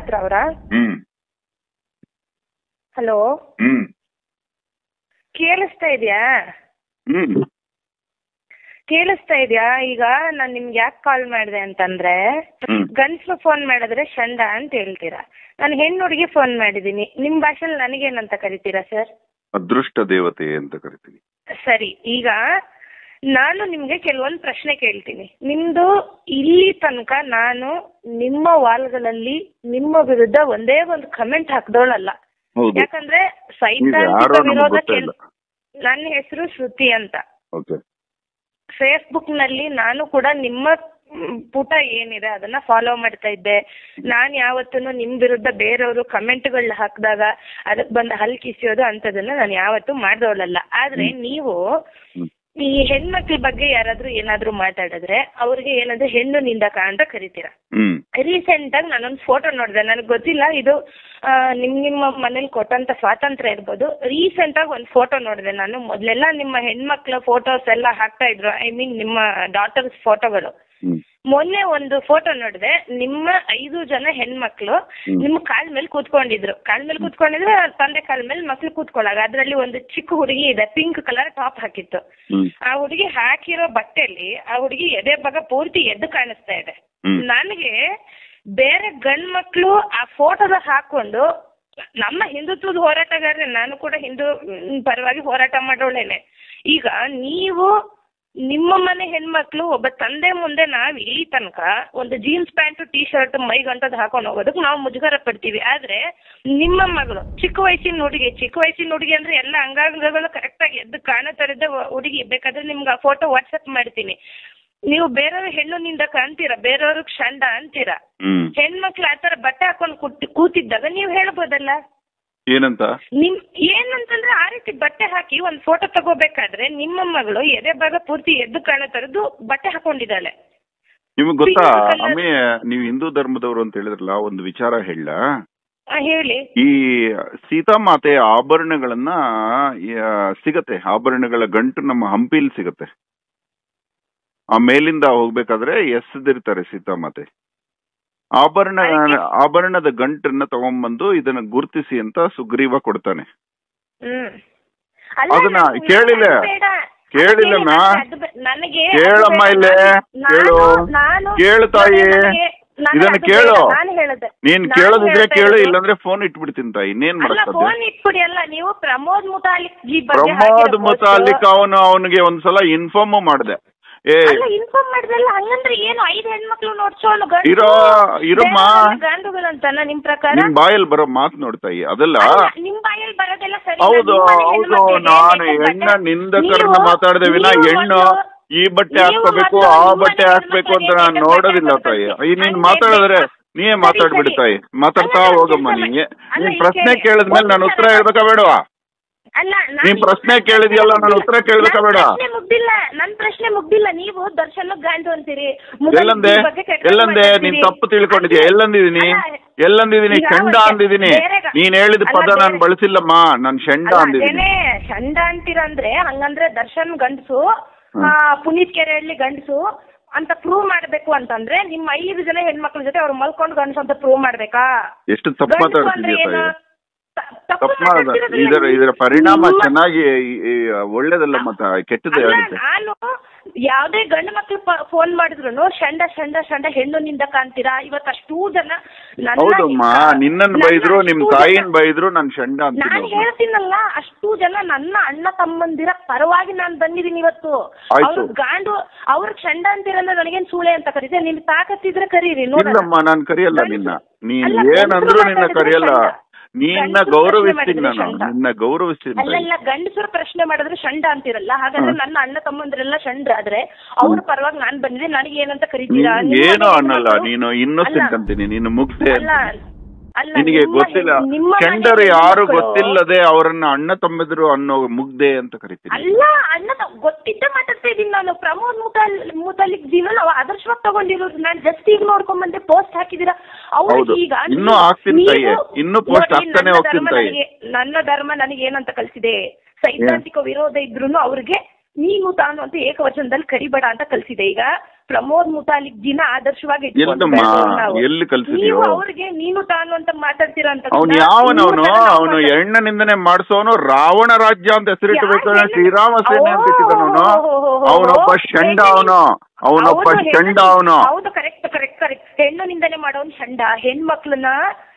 ಹತ್ರ ಅವರಾ ಹ್ಮ್ ಹಲೋ ಹ್ಮ್ ಕೇಳಿಸ್ತಾ ಇದೆಯಾ ಹ್ಮ್ ಕೇಳಿಸ್ತಾ ಇದೆಯಾ ಈಗ ನಾನು ನಿಮ್ಗೆ ಯಾಕೆ ಕಾಲ್ ಮಾಡಿದೆ ಅಂತಂದ್ರೆ ಹ್ಮ್. ಗಂಡ್ಸ್ರು ಫೋನ್ ಮಾಡಿದ್ರೆ ಚಂದ ಅಂತ ಹೇಳ್ತೀರಾ ನಾನು ಹೆಣ್ಣು ಹುಡುಗಿ ಫೋನ್ ಮಾಡಿದ್ದೀನಿ ನಿಮ್ಮ ಭಾಷೆಲಿ ನನಗೇನಂತ ಕರಿತೀರಾ ಸರ್ ಅದೃಷ್ಟ ದೇವತೆ ಅಂತ ಕರಿತೀವಿ ಸರಿ ಈಗ ನಾನು ನಿಮ್ಗೆ ಕೆಲವೊಂದು ಪ್ರಶ್ನೆ ಕೇಳ್ತೀನಿ ನಿಮ್ದು ಇಲ್ಲಿ ತನಕ ನಾನು ನಿಮ್ಮ ವಾಲ್ಗಳಲ್ಲಿ ನಿಮ್ಮ ವಿರುದ್ಧ ಒಂದೇ ಒಂದು ಕಮೆಂಟ್ ಹಾಕ್ದೋಳಲ್ಲ ಹೌದು ಯಾಕಂದ್ರೆ ನೀವು ಸೈದ್ಧಾಂತಿಕ ಯಾರೋ ನಮ್ಗೆ ವಿರೋಧ ಗೊತ್ತೇ ಕೆಲ್ ಇಲ್ಲ ನನ್ನ ಹೆಸರು ಶ್ರುತಿ ಅಂತ ಓಕೆ ಫೇಸ್ಬುಕ್ ನಲ್ಲಿ ನಾನು ಕೂಡ ನಿಮ್ಮ ಮ್, ಪುಟ ಏನಿದೆ ಅದನ್ನ ಫಾಲೋ ಮಾಡ್ತಾ ಇದ್ದೆ ನಾನ್ ಯಾವತ್ತೂ ನಿಮ್ ವಿರುದ್ಧ ಬೇರೆಯವರು ಕಮೆಂಟ್ಗಳನ್ನ ಹಾಕಿದಾಗ ಅದಕ್ಕೆ ಬಂದು ಹಲ್ ಕಿಸಿಯೋದು ಅಂತದನ್ನ ನಾನು ಯಾವತ್ತೂ ಮಾಡ್ದವಳಲ್ಲ ಆದ್ರೆ ನೀವು ಹ್ಮ್. ಈ ಹೆಣ್ಮಕ್ಳ ಬಗ್ಗೆ ಯಾರಾದ್ರೂ ಏನಾದ್ರೂ ಮಾತಾಡಿದ್ರೆ ಅವ್ರಿಗೆ ಏನಂದ್ರೆ ಹೆಣ್ಣು ನಿಂದಕ ಅಂತ ಕರಿತೀರಾ ಹ್ಮ್ ರೀಸೆಂಟ್ ಆಗಿ ನಾನೊಂದು ಫೋಟೋ ನೋಡಿದೆ ನನಗೆ ಗೊತ್ತಿಲ್ಲ ಇದು ಆ, ನಿಮ್ ನಿಮ್ಮ ಮನೇಲಿ ಕೊಟ್ಟಂತ ಸ್ವಾತಂತ್ರ್ಯ ಇರ್ಬೋದು ರೀಸೆಂಟ್ ಆಗಿ ಒಂದು ಫೋಟೋ ನೋಡಿದೆ ನಾನು ಮೊದಲೆಲ್ಲ ನಿಮ್ಮ ಹೆಣ್ಮಕ್ಳ ಫೋಟೋಸ್ ಎಲ್ಲ ಹಾಕ್ತಾ ಇದ್ರು ಐ ಮೀನ್ ನಿಮ್ಮ ಡಾಟರ್ಸ್ ಫೋಟೋಗಳು ಹ್ಮ್ ಮೊನ್ನೆ ಒಂದು ಫೋಟೋ ನೋಡಿದೆ ನಿಮ್ಮ ಐದು ಜನ ಹೆಣ್ಮಕ್ಳು ಹ್ಮ್. ನಿಮ್ಮ ಕಾಲ್ ಮೇಲೆ ಕೂತ್ಕೊಂಡಿದ್ರು ಕಾಲ್ ಮೇಲೆ ಕೂತ್ಕೊಂಡಿದ್ರೆ ತಂದೆ ಕಾಲ್ ಮೇಲೆ ಮಕ್ಳು ಕೂತ್ಕೊಳ್ಳಾಗ ಅದ್ರಲ್ಲಿ ಒಂದು ಚಿಕ್ಕ ಹುಡುಗಿ ಇದೆ ಪಿಂಕ್ ಕಲರ್ ಟಾಪ್ ಹಾಕಿತ್ತು ಹ್ಮ್ ಆ ಹುಡುಗಿ ಹಾಕಿರೋ ಬಟ್ಟೆಯಲ್ಲಿ ಆ ಹುಡುಗಿ ಎದೆ ಭಾಗ ಪೂರ್ತಿ ಎದ್ದು ಕಾಣಿಸ್ತಾ ಇದೆ ಹ್ಮ್. ನನಗೆ ಬೇರೆ ಗಂಡ್ ಮಕ್ಳು ಆ ಫೋಟೋದ ಹಾಕೊಂಡು ನಮ್ಮ ಹಿಂದುತ್ವದ ಹೋರಾಟಗಾರರೇ ನಾನು ಕೂಡ ಹಿಂದೂ ಮ್, ಪರವಾಗಿ ಹೋರಾಟ ಮಾಡೋಳೇನೆ ಈಗ ನೀವು ನಿಮ್ಮ ಮನೆ ಹೆಣ್ಮಕ್ಳು ಒಬ್ಬ ತಂದೆ ಮುಂದೆ ನಾವ್ ಇಲ್ಲಿ ತನಕ ಒಂದು ಜೀನ್ಸ್ ಪ್ಯಾಂಟ್ ಟಿ ಶರ್ಟ್ ಮೈಗಂಟದ್ ಹಾಕೊಂಡು ಹೋಗೋದಕ್ಕೆ ನಾವು ಮುಜುಗರ ಪಡ್ತೀವಿ ಆದ್ರೆ ನಿಮ್ಮ ಮಗಳು ಚಿಕ್ಕ ವಯಸ್ಸಿನ ಹುಡುಗಿ ಚಿಕ್ಕ ವಯಸ್ಸಿನ ಹುಡುಗಿ ಅಂದ್ರೆ ಎಲ್ಲ ಅಂಗಾಂಗಗಳು ಕರೆಕ್ಟ್ ಆಗಿ ಎದ್ದು ಕಾಣೋ ತರದ ಹುಡುಗಿ ಬೇಕಾದ್ರೆ ನಿಮ್ಗೆ ಆ ಫೋಟೋ ವಾಟ್ಸಪ್ ಮಾಡ್ತೀನಿ ನೀವು ಬೇರೆಯವ್ರ ಹೆಣ್ಣು ನಿಂದಕ ಅಂತೀರಾ ಬೇರೆಯವ್ರಿಗೆ ಷಂಡ ಅಂತೀರಾ ಹ್ಮ್ ಹೆಣ್ಮಕ್ಳು ಆತರ ಬಟ್ಟೆ ಹಾಕೊಂಡು ಕೂತ್ ಕೂತಿದ್ದಾಗ ನೀವು ಹೇಳ್ಬೋದಲ್ಲ ಏನಂತ ನಿಮ್ ಏನಂತಂದ್ರೆ ಆ ರೀತಿ ಬಟ್ಟೆ ಹಾಕಿ ಒಂದ್ ಫೋಟೋ ತಗೋಬೇಕಾದ್ರೆ ನಿಮ್ಮ ಮಗಳು ಎದೆ ಭಾಗ ಪೂರ್ತಿ ಎದ್ದು ಕಾಣೋ ತರದ್ದು ಬಟ್ಟೆ ಹಾಕೊಂಡಿದ್ದಾಳೆ ನಿಮಗ್ ಗೊತ್ತಾ Pink colour- ಅಮ್ಮಿ ನೀವು ಹಿಂದೂ ಧರ್ಮದವರು ಅಂತ ಹೇಳಿದ್ರಲ್ಲ ಒಂದು ವಿಚಾರ ಹೇಳ ಆ, ಹೇಳಿ ಈ ಸೀತಾಮಾತೆಯ ಆಭರಣಗಳನ್ನ ಆ, ಸಿಗತ್ತೆ ಆಭರಣಗಳ ಗಂಟು ನಮ್ಮ ಹಂಪಿಲ್ ಸಿಗತ್ತೆ ಆ ಮೇಲಿಂದ ಹೋಗ್ಬೇಕಾದ್ರೆ ಎಸೆದಿರ್ತಾರೆ ಸೀತಾಮಾತೆ ಆಭರಣ ಅದಕ್ಕೆ- ಆಭರಣದ ಗಂಟನ್ನ ತಗೊಂಡ್ಬಂದು ಇದನ್ನ ಗುರುತಿಸಿ ಅಂತ ಸುಗ್ರೀವ ಕೊಡ್ತಾನೆ ಹ್ಮ್ ಅಲ್ಲ, ಅದನ್ನ ನಾನು- ಕೇಳಿಲ್ಲ. ಅದು ಬೇಡ. ಕೇಳಿಲ್ಲಮ್ಮ? ಅದು ಬೇ- ನನಗೆ ಅದು ಕೇಳಮ್ಮ ಬೇಡ. ಇಲ್ಲೇ ನಾನು- ಕೇಳು ನಾನು ಕೇಳು ತಾಯಿ ನನಗೆ- ನನಗೆ ಇದನ್ನ ಅದು ಕೇಳು ಬೇಡ. ನಾನು ಹೇಳದೆ ನೀನ್ ನಾನು ಕೇಳೋದಿದ್ರೆ ಹೇಳ್ತಾ ಕೇಳು ಇರೋದು- ಇಲ್ಲಾಂದ್ರೆ ಫೋನ್ ಇಟ್ಬಿಡ್ತೀನಿ ತಾಯಿ ಇನ್ನೇನ್ ಅಲ್ಲ ಮಾಡಕ್ ಫೋನ್ ಇಟ್ಬಿಡಿ ಅಲ್ಲ ನೀವು ಪ್ರಮೋದ್ ಮುತಾಲಿಕ್ ಜಿ ಬಗ್ಗೆ ಪ್ರಮೋದ್ ಹಾಕಿರೋ ಮುತಾಲಿಕ್ post- ಅವನು ಅವನಿಗೆ ಒಂದ್ಸಲ ಇನ್ಫಾರ್ಮ್ ಮಾಡ್ದೆ ಏ ಅಲ್ಲ ಇನ್ಫಾರ್ಮ್ ಮಾಡಿದ್ರಲ್ಲ ಹಂಗಂದ್ರೆ ಏನು ಐದು ಹೆಣ್ಮಕ್ಳು ನೋಡ್ಸೋನು ಗಂಡು ಇರೋ ಇರಮ್ಮ ಗಂಡುಗಳು ಅಂತಾನ ನಿಮ್ ಪ್ರಕಾರ ನಿಮ್ ಬಾಯಲ್ಲಿ ಬರೋ ಮಾತು ನೋಡ್ತಾಯಿ ಅದಲ್ಲ ಅಲ್ಲ, ನಿಮ್ ಬಾಯಲ್ಲಿ ಬರೋದೆಲ್ಲ ಸರಿ ಹೌದು ಹೌದು ನಾನು ಹೆಣ್ಣ ನಿಂದಕರನ್ನ ಮಾತಾಡದೆ ವಿನ ಹೆಣ್ಣು ಈ ಬಟ್ಟೆ ಹಾಕ್ಕೋಬೇಕು ಆ ಬಟ್ಟೆ ಹಾಕ್ಬೇಕು ಅಂತ ನಾನು ನೋಡೋದಿಲ್ಲ ತಾಯಿ ಈ ನೀನ್ ಮಾತಾಡಿದ್ರೆ ನೀವೇ ಮಾತಾಡ್ಬಿಡಿ ತಾಯಿ ಮಾತಾಡ್ತಾ ಹೋಗಮ್ಮ ನೀ ನೀನ್ ಪ್ರಶ್ನೆ ಕೇಳಿದ್ಮೇಲೆ ನಾನು ಉತ್ತರ ಹೇಳ್ಬೇಕಾ ಬೇಡವಾ ಅಲ್ಲ ನಾನ್ ನೀನ್ ಪ್ರಶ್ನೆ ನಿಮ್ ಕೇಳಿದ್ಯಲ್ಲ, ನಾನು ಮುಗ್ದಿಲ್ಲ. ಉತ್ತರ ಕೇಳ್ಬೇಕಾ ಬೇಡ? ನನ್ ಪ್ರಶ್ನೆ ಮುಗ್ದಿಲ್ಲ ನನ್ ಪ್ರಶ್ನೆ ಮುಗ್ದಿಲ್ಲ ನೀವು ದರ್ಶನ ಗಾಂಡು ಅಂತೀರಿ ಮುಗಲ್ ಎಲ್ಲಂದೆ ಈ ಬಗ್ಗೆ ಕೆಟ್ಟದಾಗಿ ಎಲ್ಲಂದೆ ನೀನ್ ಮಾತಾಡ್ತೀರಿ. ತಪ್ಪು ತಿಳ್ಕೊಂಡಿದ್ಯಾ ಎಲ್ಲಂದಿದೀನಿ ಅಲ್ಲ, ಎಲ್ಲಂದಿದೀನಿ ಈಗ ಷಂಡ ಅವ್ರಿಗೆ ಅಂದಿದೀನಿ ಬೇರೆ ಗ- ನೀನ್ ಹೇಳಿದ ಅಲ್ಲ, ಪದ ನಾನು ಬೇರೆ- ಬಳಸಿಲ್ಲಮ್ಮ ನಾನ್ ಷಂಡ ಅಲ್ಲ, ಅಂದಿದ್ದೀನಿ ಅದೇನೇ ಚಂಡ ಅಂತೀರಂದ್ರೆ ಹಂಗಂದ್ರೆ ದರ್ಶನ್ ಗಂಡಸು ಪುನೀತ್ ಕೆರೆಹಳ್ಳಿ ಗಂಡಸು ಅಂತ ಪ್ರೂವ್ ಮಾಡ್ಬೇಕು ಅಂತಂದ್ರೆ ನಿಮ್ಮ ಐದು ಜನ ಹೆಣ್ಮಕ್ಳ ಜೊತೆ ಅವ್ರು ಮಲ್ಕೊಂಡು ಗಂಡಸು ಅಂತ ಪ್ರೂವ್ ಮಾಡ್ಬೇಕಾ ಎಷ್ಟು ತಪ್ಪು ಗಂಡಸು ಅಂದ್ರೆ ಮಾತಾಡ್ತಿದ್ಯಾ ಏನು? ತಾಯಿ ತ- ತಪ್ಪು ತಪ್ಪು ಮಾಡ ಮಾತಾಡ್ತಿರೋದ್ರಲ್ಲಿ ಇದರ ಇದರ ನಿಮ್ಮ- ಪರಿಣಾಮ ನಿಮ್ಮ- ಚೆನ್ನಾಗಿ ಈ- ಈ ಒಳ್ಳೇದಲ್ಲ ಮತ್ತ ಕೆಟ್ಟದೇ ಅಲ್ಲ, ಆಗುತ್ತೆ ನಾನು ಯಾವ್ದೇ ಗಂಡು ಮಕ್ಳು ಫೋನ್ ಮಾಡಿದ್ರು ಶಂಡ ಶಂಡ ಶಂಡ ಹೆಣ್ಣು ನಿಂದಕ ಅಂತೀರಾ ಇವತ್ತು ಅಷ್ಟೂ ಜನ ನನ್ನ- ಹೌದಮ್ಮ ನಿನ್ನನ್ ನನ್ನ ಬೈದ್ರು ನಿಮ್ ಅಷ್ಟೂ ತಾಯಿನ್ ಜನ- ಬೈದ್ರು ನಾನ್ ಷಂಡ ನಾನು ಅಂತೀನಿ ಹೇಳ್ತೀನಲ್ಲ ಅಷ್ಟು ಜನ ನನ್ನ ಅಣ್ಣ ತಮ್ಮಂದಿರ ಪರವಾಗಿ ನಾನು ಬಂದಿದ್ದೀನಿ ಇವತ್ತು ಆಯ್ತು. ಅವ್ರು ಗಾಂಡು ಅವ್ರ ಚಂಡ ಅಂತೀರಲ್ಲ ನನಗೇನ್ ಸೂಳೆ ಅಂತ ಕರೀತೆ ನಿನ್ ತಾಕತ್ತಿದ್ರೆ ಕರೀರಿ ನೋಡೋಣ ಇಲ್ಲಮ್ಮ ನಾನ್ ಕರಿಯಲ್ಲ ನಿನ್ನ ನೀನ್ ಅಲ್ಲ, ಏನಂದ್ರು ಗಂಡ್ಸ್ರು ನಿನ್ನ ಮಾತಾಡಿದ್ರೆ ಕರಿಯಲ್ಲ ಷಂಡ. ನಿನ್ನ ಗಂಡ್ಸ್ರು ಗೌರವಿಸ್ತೀನಿ ಪ್ರಶ್ನೆ ನಾನು ಮಾಡಿದ್ರೆ ಷಂಡ. ನಿನ್ನ ಗೌರವಿಸ್ತೀನಿ ತಾಯಿ. ಅಲ್ಲೆಲ್ಲ ಗಂಡಸರು ಪ್ರಶ್ನೆ ಮಾಡಿದ್ರೆ ಷಂಡ ಅಂತಿರಲ್ಲ ಹಾಗಾದ್ರೆ ಹ್ಮ್. ನನ್ನ ಅಣ್ಣ ತಮ್ಮಂದ್ರೆಲ್ಲ ಷಂಡ್ರ ಆದ್ರೆ ಅವ್ರ ಪರವಾಗಿ ನಾನ್ ಬಂದಿದ್ದೆ ನನಗೆ ಏನಂತ ಕರಿತೀರಾ ನೀನ್ ನಿಮ್ಮ ಏನು ಮನೆ ಅನ್ನಲ್ಲ ಹೆಣ್ಮಕ್ಳು- ನೀನು ಇನ್ನೊಸೆಂಟ್ ಅಲ್ಲ, ಅಂತೀನಿ ನೀನು ಮುಗ್ದೆ ಅಲ್ಲ ಅಲ್ಲ ನಿನಗೆ ನಿಮ್ಮ ಗೊತ್ತಿಲ್ಲ ಹೆಣ್- ನಿಮ್ಮ ಮನೆ ಚಂಡರು ಯಾರು ಹೆಣ್ಮಕ್ಳು- ಗೊತ್ತಿಲ್ಲದೆ ಅವರನ್ನ ಅಣ್ಣ ತಮ್ಮಿದ್ರು ಅನ್ನೋ ಮುಗ್ದೆ ಅಂತ ಕರಿತೀನಿ ಅಲ್ಲ ಅಣ್ಣ ತ- ಗೊತ್ತಿದ್ದ ಮಾತಾಡ್ತಾ ಇದ್ದೀನಿ ನಾನು ಪ್ರಮೋದ್ ಮುತಾಲ್ ಮುತಾಲಿಕ್ ಜೀವನ ನಾವು ಆದರ್ಶವಾಗಿ ತಗೊಂಡಿರೋದು ನಾನು ಜಸ್ಟ್ ಈಗ ನೋಡ್ಕೊಂಡ್ ಬಂದೆ ಪೋಸ್ಟ್ ಹಾಕಿದೀರಾ ಅವ್ರು ಹೌದು. ಈಗ ಇನ್ನೂ ನೀವು- ಹಾಕ್ತೀನಿ ನೀವು- ತಾಯಿ. ಇನ್ನೂ post ನೋಡಿ, ಹಾಕ್ತಾನೆ ನನ್ನ ಹೋಗ್ತೀನಿ ಧರ್ಮ ತಾಯಿ. ನನಗೆ- ನನ್ನ ಧರ್ಮ ನನಗೆ ಏನಂತ ಕಲಿಸಿದೆ ಸೈದ್ಧಾಂತಿಕ ವಿರೋಧ ಇದ್ರೂನು ಅವ್ರಿಗೆ ನೀನು ತಾನು ಅಂತ ಏಕವಚನದಲ್ಲಿ ಕರಿಬೇಡ ಅಂತ ಕಲಿಸಿದೆ ಈಗ ಪ್ರಮೋದ್ ಮುತಾಲಿಕ್ ಜಿನ ಆದರ್ಶವಾಗಿ ಇಟ್ಕೊಂಡು ಎಲ್ಲಮ್ಮ ಬೆಳ್ದವ್ರು ನಾವು. ಎಲ್ಲಿ ನೀವು ಕಲ್ಸಿದೀಯೋ ಅವ್ರಿಗೆ ನೀನು ತಾನು ಅಂತ ಮಾತಾಡ್ತೀರಾ ಅಂತ ಅವನು ಯಾವನವನು ಅವನು ಎಣ್ಣ ನಿಂದನೆ ಮಾಡಿಸೋನು ರಾವಣ ರಾಜ್ಯ ಅಂತ ಹೆಸರಿಟ್ಟಬೇಕು ಯಾರ್ ಶ್ರೀರಾಮ ಸೇನೆ ಅಂತ ಇಟ್ಟಿದ್ದಾನು ಅವನೊಬ್ಬ ಷಂಡ ಅವನು ಅವನೊಬ್ಬ ಷಂಡ ಅವನು ಹೌದು ಕರೆಕ್ಟ್ ಕರೆಕ್ಟ್ ಕರೆಕ್ಟ್ ಹೆಣ್ಣು ನಿಂದನೆ ಮಾಡೋನ್ ಷಂಡ ಹೆಣ್ಮಕ್ಳನ್ನ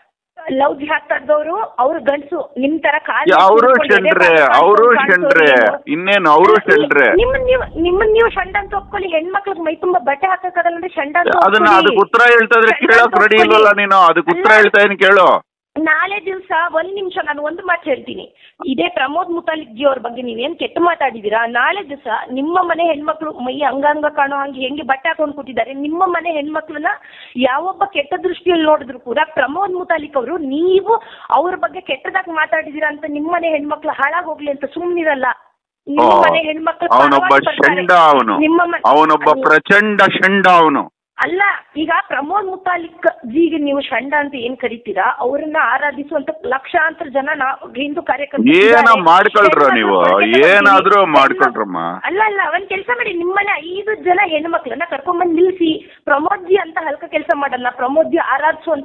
ಲವ್ ಜಿಹಾದ್ ತಡೆದವರು ಅವ್ರು ಗಂಡಸು ನಿಮ್ ತರ ಕಾಲ್ ಅವರು ಹಿಡ್ಕೊಂಡು ಎದೆ ಶೆಂಡ್ರೆ ಬಾಗ್ಲು ಅವರು ಕಾಣ್ಸೋರು ಶೆಂಡ್ರೆ ಏನು? ಇನ್ನೇನು ಅವರು ಶೆಂಡ್ರೆ ನಿಮ್ಮನ್ ನೀವು ನಿಮ್ಮನ್ ನೀವು ಷಂಡ ಅಂತ ಒಪ್ಕೊಳ್ಳಿ ಹೆಣ್ಮಕ್ಳಿಗೆ ಮೈ ತುಂಬಾ ಬಟ್ಟೆ ಹಾಕಕ್ಕಾಗಲ್ಲ ಅಂದ್ರೆ ಷಂಡ ಅಂತ ಅದನ್ನ ಒಪ್ಕೊಳ್ಳಿ. ಅದಕ್ಕೆ ಉತ್ತರ ಹೇಳ್ತಾ ಇದ್ರೆ ಷಂಡ ಕೇಳಕ್ ಅಂತ ರೆಡಿ ಒಪ್ಕೊಳ್ಳಿ. ಇಲ್ವಲ್ಲ ನೀನು ಅದಕ್ಕೆ ಉತ್ತರ ಅಲ್ಲ. ಹೇಳ್ತಾ ಇದೀನಿ ಕೇಳು ನಾಳೆ ದಿವಸ ಒಂದ್ ನಿಮಿಷ ನಾನು ಒಂದು ಮಾತು ಹೇಳ್ತೀನಿ ಇದೇ ಪ್ರಮೋದ್ ಮುತಾಲಿಕ್ ಜಿ ಅವ್ರ ಬಗ್ಗೆ ನೀವೇನ್ ಕೆಟ್ಟ ಮಾತಾಡಿದೀರಾ ನಾಳೆ ದಿವಸ ನಿಮ್ಮ ಮನೆ ಹೆಣ್ಮಕ್ಳು ಮೈ ಅಂಗಾಂಗ ಕಾಣೋ ಹಂಗೆ ಹೆಂಗೆ ಬಟ್ಟೆ ಹಾಕೊಂಡು ಕೂತಿದ್ದಾರೆ ನಿಮ್ಮ ಮನೆ ಹೆಣ್ಮಕ್ಳನ್ನ ಯಾವೊಬ್ಬ ಕೆಟ್ಟ ದೃಷ್ಟಿಯಲ್ಲಿ ನೋಡಿದ್ರು ಕೂಡ ಪ್ರಮೋದ್ ಮುತಾಲಿಕ್ ಅವರು ನೀವು ಅವ್ರ ಬಗ್ಗೆ ಕೆಟ್ಟದಾಗಿ ಮಾತಾಡಿದೀರಾ ಅಂತ ನಿಮ್ಮ ಮನೆ ಹೆಣ್ಮಕ್ಳು ಹಾಳಾಗ್ ಹೋಗ್ಲಿ ಅಂತ ಸುಮ್ನಿರಲ್ಲ ನಿಮ್ಮ ಓ, ಮನೆ ಹೆಣ್ಮಕ್ಳು ಅವನೊಬ್ಬ ಪರವಾಗಿ ಬರ್ತಾರೆ. ಷಂಡ ಅವನು ನಿಮ್ಮ ಮ- ಅವನೊಬ್ಬ ಅಲ್ಲ. ಪ್ರಚಂಡ ಷಂಡ ಅವನು ಅಲ್ಲ ಈಗ ಪ್ರಮೋದ್ ಮುತಾಲಿಕ್ ಜಿಗೆ ನೀವು ಷಂಡ ಅಂತ ಏನ್ ಕರಿತೀರಾ ಅವರನ್ನ ಆರಾಧಿಸುವಂತ ಲಕ್ಷಾಂತರ ಜನ ನಾ ಹಿಂದೂ ಕಾರ್ಯಕರ್ತರು ಏನ ಇದ್ದಾರೆ. ಮಾಡ್ಕೊಳ್ರ ಹೆಣ್ಮಕ್ಳು ನೀವು ಪ್ರತ್ಯೇಕ ಏನಾದ್ರೂ ಬರ್ತೀವಿ. ಮಾಡ್ಕೊಳ್ರಮ್ಮ ಅಲ್ಲ ಅಲ್ಲ ಒಂದ್ ಕೆಲಸ ಮಾಡಿ ನಿಮ್ಮನೆ ಐದು ಜನ ಹೆಣ್ಮಕ್ಳನ್ನ ಕರ್ಕೊಂಡ್ಬಂದ್ ನಿಲ್ಸಿ ಪ್ರಮೋದ್ ಜಿ ಅಂತ ಹಲ್ಕ ಕೆಲಸ ಮಾಡಲ್ಲ ಪ್ರಮೋದ್ ಜಿ ಆರಾಧಿಸುವಂತ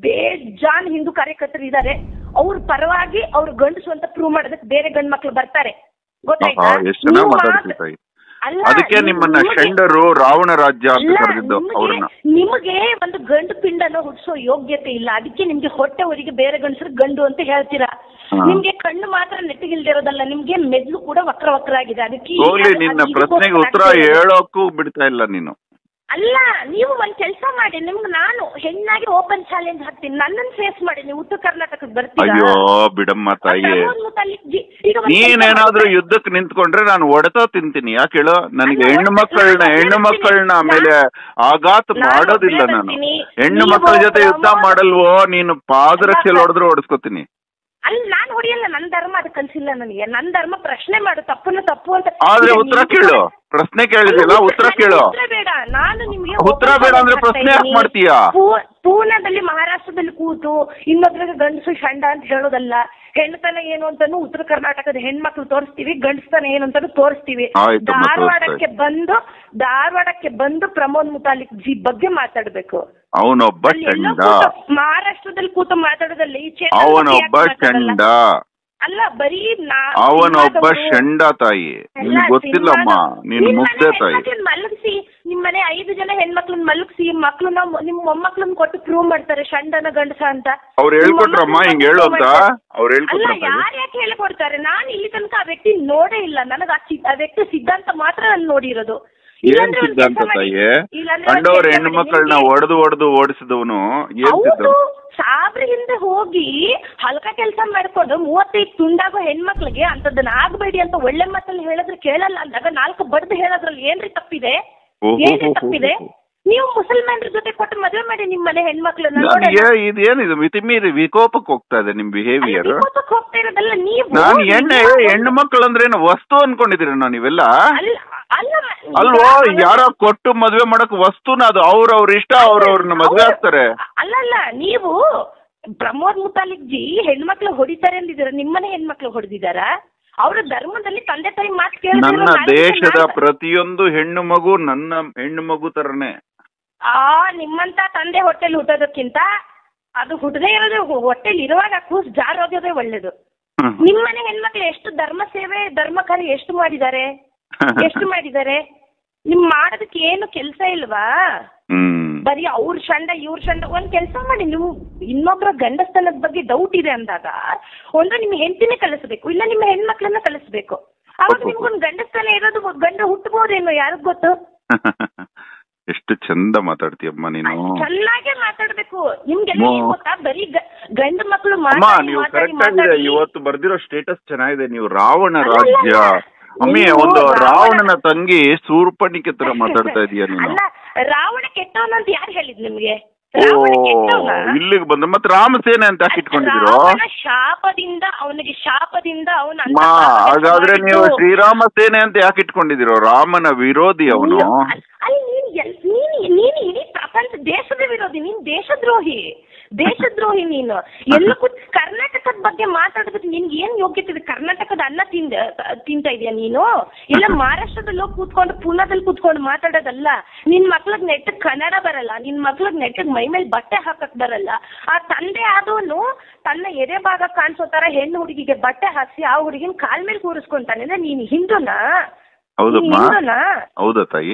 ಬೇಜಾನ್ ಹಿಂದೂ ಕಾರ್ಯಕರ್ತರು ಇದ್ದಾರೆ ಅವ್ರ ಪರವಾಗಿ ಅವ್ರು ಗಂಡಸು ಅಂತ ಪ್ರೂವ್ ಮಾಡೋದಕ್ಕೆ ಬೇರೆ ಗಂಡ್ ಮಕ್ಳು ಬರ್ತಾರೆ ಗೊತ್ತಾಯ್ತಾ ಆಹಾ, ಎಷ್ಟ್ ಚೆನ್ನಾಗ್ ನೀವು ಮಾತಾಡ್ತೀವಿ ಮಾತ್ರ- ತಾಯಿ. ಅಲ್ಲ, ಅದಕ್ಕೆ ನಿಮ್ಮನ್ನ ನಿಮಗೆ- ಷಂಡರು ರಾವಣ ರಾಜ್ಯ ಅಂತ ಅಲ್ಲ, ಕರೆದಿದ್ದು ನಿಮ್ಗೆ- ಅವ್ರನ್ನ ನಿಮಗೆ ಒಂದು ಗಂಡು ಪಿಂಡನ ಹುಟ್ಟಿಸೋ ಯೋಗ್ಯತೆ ಇಲ್ಲ ಅದಕ್ಕೆ ನಿಮ್ಗೆ ಹೊಟ್ಟೆ ಹೊರಿಗೆ ಬೇರೆ ಗಂಡಸರು ಗಂಡು ಅಂತ ಹೇಳ್ತೀರಾ ಹಾ. ನಿಮ್ಗೆ ಕಣ್ಣು ಮಾತ್ರ ನೆಟ್ಟಿಗಿಲ್ದಿರೋದಲ್ಲ ನಿಮ್ಗೆ ಮೆದ್ಲು ಕೂಡ ವಕ್ರ ವಕ್ರ ಆಗಿದೆ ಅದಕ್ಕೆ ಈ- ಹೋಗ್ಲಿ ಅದು- ನಿನ್ನ ಅದು ಪ್ರಶ್ನೆಗೆ ಇದಕ್ಕೋಸ್ಕರ ಉತ್ತರ ಆಗ್ತಾ ಇರೋದು. ಹೇಳೋಕ್ಕೂ ಬಿಡ್ತಾ ಇಲ್ಲ ನೀನು ಅಲ್ಲ ನೀವು ಒಂದ್ ಕೆಲಸ ಮಾಡಿ ನಿಮ್ಗೆ ನಾನು ಹೆಣ್ಣಾಗಿ ಓಪನ್ ಚಾಲೆಂಜ್ ಹಾಕ್ತೀನಿ ನನ್ನನ್ನು ಫೇಸ್ ಮಾಡಿ ನೀವು ಉತ್ತರ ಕರ್ನಾಟಕಕ್ಕೆ ಬರ್ತೀರಾ ಅಯ್ಯೋ ಬಿಡಮ್ಮ ತಾಯಿ ಪ್ರಮೋದ್ ಮುತಾಲಿಕ್ ಜಿ- ಈಗ ಒಂದ್ ಕೆಲ್ಸ ನೀನೇನಾದ್ರೂ ಮಾಡಿ. ಯುದ್ಧಕ್ಕೆ ನಿಂತ್ಕೊಂಡ್ರೆ ನಾನು ಒಡೆತ ತಿಂತೀನಿ ಯಾಕೆ ಹೇಳು ನನಗೆ ಅಲ್ಲ, ಹೆಣ್ಣು ಮಕ್ಕಳನ್ನ ನಾನು ಹೆಣ್ಣು ಮಕ್ಕಳನ್ನ ನಾನು- ಮೇಲೆ ಆಘಾತ ನಾನು ಮಾಡೋದಿಲ್ಲ ಒಬ್ಳೇ ನಾನು ಬರ್ತೀನಿ. ಹೆಣ್ಣು ನೀವು ಮಕ್ಕಳ ಜೊತೆ ಯುದ್ಧ ಪ್ರಮೋದ್- ಮಾಡಲ್ವೋ ನೀನು ಪಾದರಕ್ಷೆಲ್ ಹೊಡೆದ್ರು ಹೊಡೆಸ್ಕೊತೀನಿ ಅಲ್ಲಿ ನಾನು ಹೊಡಿಯಲ್ಲ ನನ್ನ ಧರ್ಮ ಅದು ಕಲ್ಸಿಲ್ಲ ನನಗೆ ನನ್ನ ಧರ್ಮ ಪ್ರಶ್ನೆ ಮಾಡು ತಪ್ಪನ್ನ ತಪ್ಪು ಅಂತ ಆದ್ರೆ ಈಗ ಉತ್ತರ ನೀವು- ಕೇಳು ಪ್ರಶ್ನೆ ಕೇಳಿದಿಲ್ಲ ಅಲ್ಲ, ಉತ್ತರ ನನಗೆ ಕೇಳು ಉತ್ತರ ಬೇಡ ನಾನು ನಿಮ್ಗೆ ಉತ್ತರ ಬೇಡ ಅಂದ್ರೆ ಪ್ರಶ್ನೆ ಯಾಕೆ ಮಾಡ್ತೀಯಾ? ಪೂ- ಪೂನಾದಲ್ಲಿ ಮಹಾರಾಷ್ಟ್ರದಲ್ಲಿ ಕೂತು ಇನ್ನೊಬ್ರಿಗೆ ಗಂಡಸು ಷಂಡ ಅಂತ ಹೇಳೋದಲ್ಲ ಹೆಣ್ತನ ಏನು ಅಂತಾನು ಉತ್ತರ ಕರ್ನಾಟಕದ ಹೆಣ್ಮಕ್ಳು ತೋರಿಸ್ತೀವಿ ಗಂಡಸ್ತನ ಏನು ಅಂತಾನು ತೋರಿಸ್ತೀವಿ ಆಯ್ತಮ್ಮ, ಧಾರವಾಡಕ್ಕೆ ಬಂದು ಧಾರವಾಡಕ್ಕೆ ಬಂದು ಪ್ರಮೋದ್ ಮುತಾಲಿಕ್ ಜಿ ಬಗ್ಗೆ ಮಾತಾಡ್ಬೇಕು ಅವನೊಬ್ಬ ಅಲ್ಲಿ ಎಲ್ಲೋ ಚಂಡ ಕೂತು ಮಹಾರಾಷ್ಟ್ರದಲ್ಲಿ ಕೂತು ಮಾತಾಡೋದಲ್ಲಿ ಈ ಚೇತನ್ ಬಗ್ಗೆ ಅವನೊಬ್ಬ ಯಾಕೆ ಮಾತಾಡಲ್ಲ? ಚಂಡ ಅಲ್ಲ ಬರೀ ನಾ ಅವನೊಬ್ಬ ಸಿನಿಮಾದವ್ರು- ಷಂಡ ತಾಯಿ ಎಲ್ಲ ನಿನ್ ಗೊತ್ತಿಲ್ಲಮ್ಮ ಸಿನಿಮಾದ- ನೀನ್ ನಿಮ್ ಮುಗ್ದೆ ಮನೆ ತಾಯಿ ಹೆಣ್ಮಕ್ಳನ್ನ ಮಲಗಿಸಿ ನಿಮ್ ಮನೆ ಐದು ಜನ ಹೆಣ್ಮಕ್ಳನ್ನ ಮಲಗಿಸಿ ಮಕ್ಳನ್ನ ನಿಮ್ ಮೊಮ್ಮಕ್ಳನ್ನ ಕೊಟ್ಟು ಪ್ರೂವ್ ಮಾಡ್ತಾರೆ ಷಂಡನ ಗಂಡಸ ಅಂತ ಅವ್ರು ನಿಮ್ ಹೇಳ್ಕೊಟ್ರಮ್ಮ ಮೊಮ್ಮಕ್ಳನ್ನ ಹಿಂಗ್ ಹೇಳು ಅಂತ prove ಮಾಡ್ತಾರೆ. ಅವ್ರು ಅಲ್ಲ ಹೇಳ್ಕೊಟ್ರ ಯಾರು ಯಾಕೆ ಹೇಳ್ಕೊಡ್ತಾರೆ ನಾನು ಇಲ್ಲಿ ತನಕ ಆ ವ್ಯಕ್ತಿ ನೋಡೇ ಇಲ್ಲ ನನಗೆ ಆ ಸಿ- ಆ ವ್ಯಕ್ತಿ ಸಿದ್ಧಾಂತ ಮಾತ್ರ ನಾನು ನೋಡಿರೋದು ಏನ್ ಇಲ್ಲಾಂದ್ರೆ ಒಂದ್ ಸಿದ್ಧಾಂತ ಕೆಲ್ಸ ಮಾಡಿ. ತಾಯಿ ಇಲ್ಲಾಂದ್ರೆ ಒಂದ್ ಕಂಡವ್ರ ಕೆಲ್ಸ ಹೆಣ್ಣು ಮಾಡಿ. ಮಕ್ಕಳನ್ನ ನಿಮ್ಗೆ- ಒಡೆದು ಒಡೆದು ಓಡಿಸಿದವನು ಏನ್ ಹೌದು ಸಿದ್ಧಾಂತ ಸಾವಿರ ಹಿಂದೆ ಹೋಗಿ ಹಲ್ಕ ಕೆಲಸ ಮಾಡ್ಕೊಂಡು ಮೂವತ್ತೈದು ತುಂಡಾಗೋ ಹೆಣ್ಮಕ್ಳಿಗೆ ಅಂತದನ್ನ ಆಗ್ಬೇಡಿ ಅಂತ ಒಳ್ಳೆ ಮಾತಲ್ಲಿ ಹೇಳಿದ್ರೆ ಕೇಳಲ್ಲ ಅಂದಾಗ ನಾಲ್ಕು ಬಡ್ದು ಹೇಳೋದ್ರಲ್ಲಿ ಏನ್ರಿ ತಪ್ಪಿದೆ ಓಹೋ, ಏನ್ರಿ ತಪ್ಪಿದೆ ಓಹೋ. ನೀವು ಮುಸಲ್ಮಾನರ ಜೊತೆ ಕೊಟ್ಟು ಮದುವೆ ಮಾಡಿ ನಿಮ್ಮ ಮನೆ ಹೆಣ್ಮಕ್ಳನ್ನ ನನಗೆ ಇದೇನಿದು ಮಿತಿಮೀರಿ ವಿಕೋಪಕ್ಕೆ ಹೋಗ್ತಾ ಇದೆ ನಿಮ್ ಬಿಹೇವಿಯರ್ ವಿಕೋಪಕ್ಕೆ ಹೋಗ್ತಾ ಇರೋದಲ್ಲ ನೀವು ನಾನು ಹೆಣ್ಣೆ ನೀವು- ಹೆಣ್ಣು ಮಕ್ಕಳು ಅಂದ್ರೆ ಏನು ವಸ್ತು ಅನ್ಕೊಂಡಿದ್ದೀರ ನೀವೆಲ್ಲ ಅಲ್ಲ ಅಲ್ಲ ಅಲ್ವೋ ಈಗ- ಯಾರೋ ಕೊಟ್ಟು ಮದ್ವೆ ಮಾಡಕ್ ವಸ್ತುನ ಅದು ಅವ್ರವ್ರ ಇಷ್ಟ ಅವ್ರವ್ರನ್ನ ಮದ್ವೆ ಹೌದು. ಆಗ್ತಾರೆ ಅಲ್ಲ ಅಲ್ಲ ನೀವು ಪ್ರಮೋದ್ ಮುತಾಲಿಕ್ ಜಿ ಹೆಣ್ಮಕ್ಳು ಹೊಡಿತಾರೆ ಅಂದಿದ್ದೀರ ನಿಮ್ಮನೆ ಹೆಣ್ಮಕ್ಳು ಹೊಡೆದಿದಾರ ಅವ್ರ ಧರ್ಮದಲ್ಲಿ ತಂದೆ ತಾಯಿ ಮಾತು ಕೇಳಿದ್ರೆ ನನ್ನ ನಾಳೆ ದೇಶದ ನಾನು- ಪ್ರತಿಯೊಂದು ಹೆಣ್ಣು ಮಗು ನನ್ನ ಹೆಣ್ಣು ಮಗು ತರನೇ ಆ ನಿಮ್ಮಂತ ತಂದೆ ಹೊಟ್ಟೆಲಿ ಹುಟ್ಟೋದಕ್ಕಿಂತ ಅದು ಹುಟ್ಟದೇ ಇರೋದು ಹೊಟ್ಟೆಲಿ ಇರುವಾಗ ಕೂಸ್ ಜಾರೋಗೋದೇ ಒಳ್ಳೇದು ನಿಮ್ಮನೆ ಹೆಣ್ಮಕ್ಳು ಎಷ್ಟು ಧರ್ಮ ಸೇವೆ ಧರ್ಮ ಕಾರ್ಯ ಎಷ್ಟು ಮಾಡಿದ್ದಾರೆ ಎಷ್ಟು ಮಾಡಿದ್ದಾರೆ ನಿಮ್ ಮಾಡೋದಕ್ಕೆ ಏನು ಕೆಲಸ ಇಲ್ವಾ ಹ್ಮ್ ಬರೀ ಅವ್ರ ಷಂಡ ಇವ್ರ ಷಂಡ ಒಂದ್ ಕೆಲಸ ಮಾಡಿ ನೀವು ಇನ್ನೊಬ್ರ ಗಂಡಸ್ತನದ ಬಗ್ಗೆ ಡೌಟ್ ಇದೆ ಅಂದಾಗ ಒಂದು ನಿಮ್ಮ ಹೆಂಡತಿನೇ ಕಳಿಸ್ಬೇಕು ಇಲ್ಲ ನಿಮ್ಮ ಹೆಣ್ಮಕ್ಳನ್ನ ಕಳಿಸ್ಬೇಕು ಅವಾಗ ನಿಮ್ಗೊಂದು ಗಂಡಸ್ತನ ಇರೋದು ಗಂಡ ಹುಟ್ಟಬಹುದೇನೋ ಯಾರಿಗ್ ಗೊತ್ತು ಎಷ್ಟು ಚಂದ ಮಾತಾಡ್ತೀಯಮ್ಮ ನೀನು ಚೆನ್ನಾಗೆ ಮಾತಾಡ್ಬೇಕು ನಿಮ್ಗೆಲ್ಲ ಮೋ- ಏನ್ ಗೊತ್ತಾ ಬರೀ ಗ- ಗಂಡು ಮಕ್ಳು ಅಮ್ಮ ಮಾತಾಡಿ ನೀವು ಮಾತಾಡಿ ಕರೆಕ್ಟ್ ಆಗಿದೆ ಮಾತಾಡಿ ಇವತ್ತು ಬರ್ದಿರೋ ಸ್ಟೇಟಸ್ ಚೆನ್ನಾಗಿದೆ ನೀವು ರಾವಣ ಅಲ್ಲ, ರಾಜ್ಯ ಅಲ್ಲ. ಅಮ್ಮಿ ನೀವು ಒಂದು ರಾವಣ- ರಾವಣನ ತಂಗಿ ಸೂರ್ಪಣಿಕೆ ತರ ಮಾತಾಡ್ತಾ ಇದೀಯ ನೀನು ಅಲ್ಲ ರಾವಣ ಕೆಟ್ಟವನು ಅಂತ ಯಾರು ಹೇಳಿದ್ ನಿಮ್ಗೆ ಓ ರಾವಣ ಕೆಟ್ಟವನ ಇಲ್ಲಿಗೆ ಬಂದ ಮತ್ತೆ ರಾಮಸೇನೆ ಅಂತ ಯಾಕೆ ಇಟ್ಕೊಂಡಿದ್ದೀರೋ ರಾವಣ ಶಾಪದಿಂದ ಅವನಿಗೆ ಶಾಪದಿಂದ ಅವನ ಅಮ್ಮ ಹಾಗಾದ್ರೆ ನೀವು ಶ್ರೀರಾಮ ಸೇನೆ ಅಂತ ಯಾಕೆ ಇಟ್ಕೊಂಡಿದ್ದೀರೋ ರಾಮನ ವಿರೋಧಿ ಅವನು ಅಲ್ಲಿ ನೀನ್ ಎಲ್- ನೀನ್ ನೀನ್ ಇಡೀ ಪ್ರಪಂಚ ದೇಶದ ವಿರೋಧಿ ನೀನ್ ದೇಶದ್ರೋಹಿ ದೇಶದ್ರೋಹಿ ನೀನು ಎಲ್ಲ ಕೂತ್ ಕರ್ನಾಟಕದ ಬಗ್ಗೆ ಮಾತಾಡೋದಕ್ಕೆ ನಿನ್ಗೆ ಏನ್ ಯೋಗ್ಯತೆ ಇದೆ ಕರ್ನಾಟಕದ ಅನ್ನ ತಿಂದ ತಿಂತ ಇದೆಯಾ ನೀನು ಇಲ್ಲ ಮಹಾರಾಷ್ಟ್ರದಲ್ಲಿ ಹೋಗಿ ಕೂತ್ಕೊಂಡು ಪೂನಾದಲ್ಲಿ ಕೂತ್ಕೊಂಡು ಮಾತಾಡೋದಲ್ಲ ನಿನ್ ಮಕ್ಳಿಗೆ ನೆಟ್ಟಗ್ ಕನ್ನಡ ಬರಲ್ಲ ನಿನ್ ಮಕ್ಳಿಗೆ ನೆಟ್ಟಗ್ ಮೈ ಮೇಲೆ ಬಟ್ಟೆ ಹಾಕಕ್ ಬರಲ್ಲ ಆ ತಂದೆ ಆದವನು ತನ್ನ ಎದೆ ಭಾಗ ಕಾಣಿಸೋ ತರ ಹೆಣ್ಣು ಹುಡುಗಿಗೆ ಬಟ್ಟೆ ಹಾಕ್ಸಿ ಆ ಹುಡುಗಿನ ಕಾಲ್ ಮೇಲೆ ಕೂರಿಸ್ಕೊಂತಾನೆ ಅಂದ್ರೆ ನೀನ್ ಹಿಂದೂನಾ ಹೌದಮ್ಮ ನೀನ್ ಹಿಂದೂನಾ ಹೌದಾ ತಾಯಿ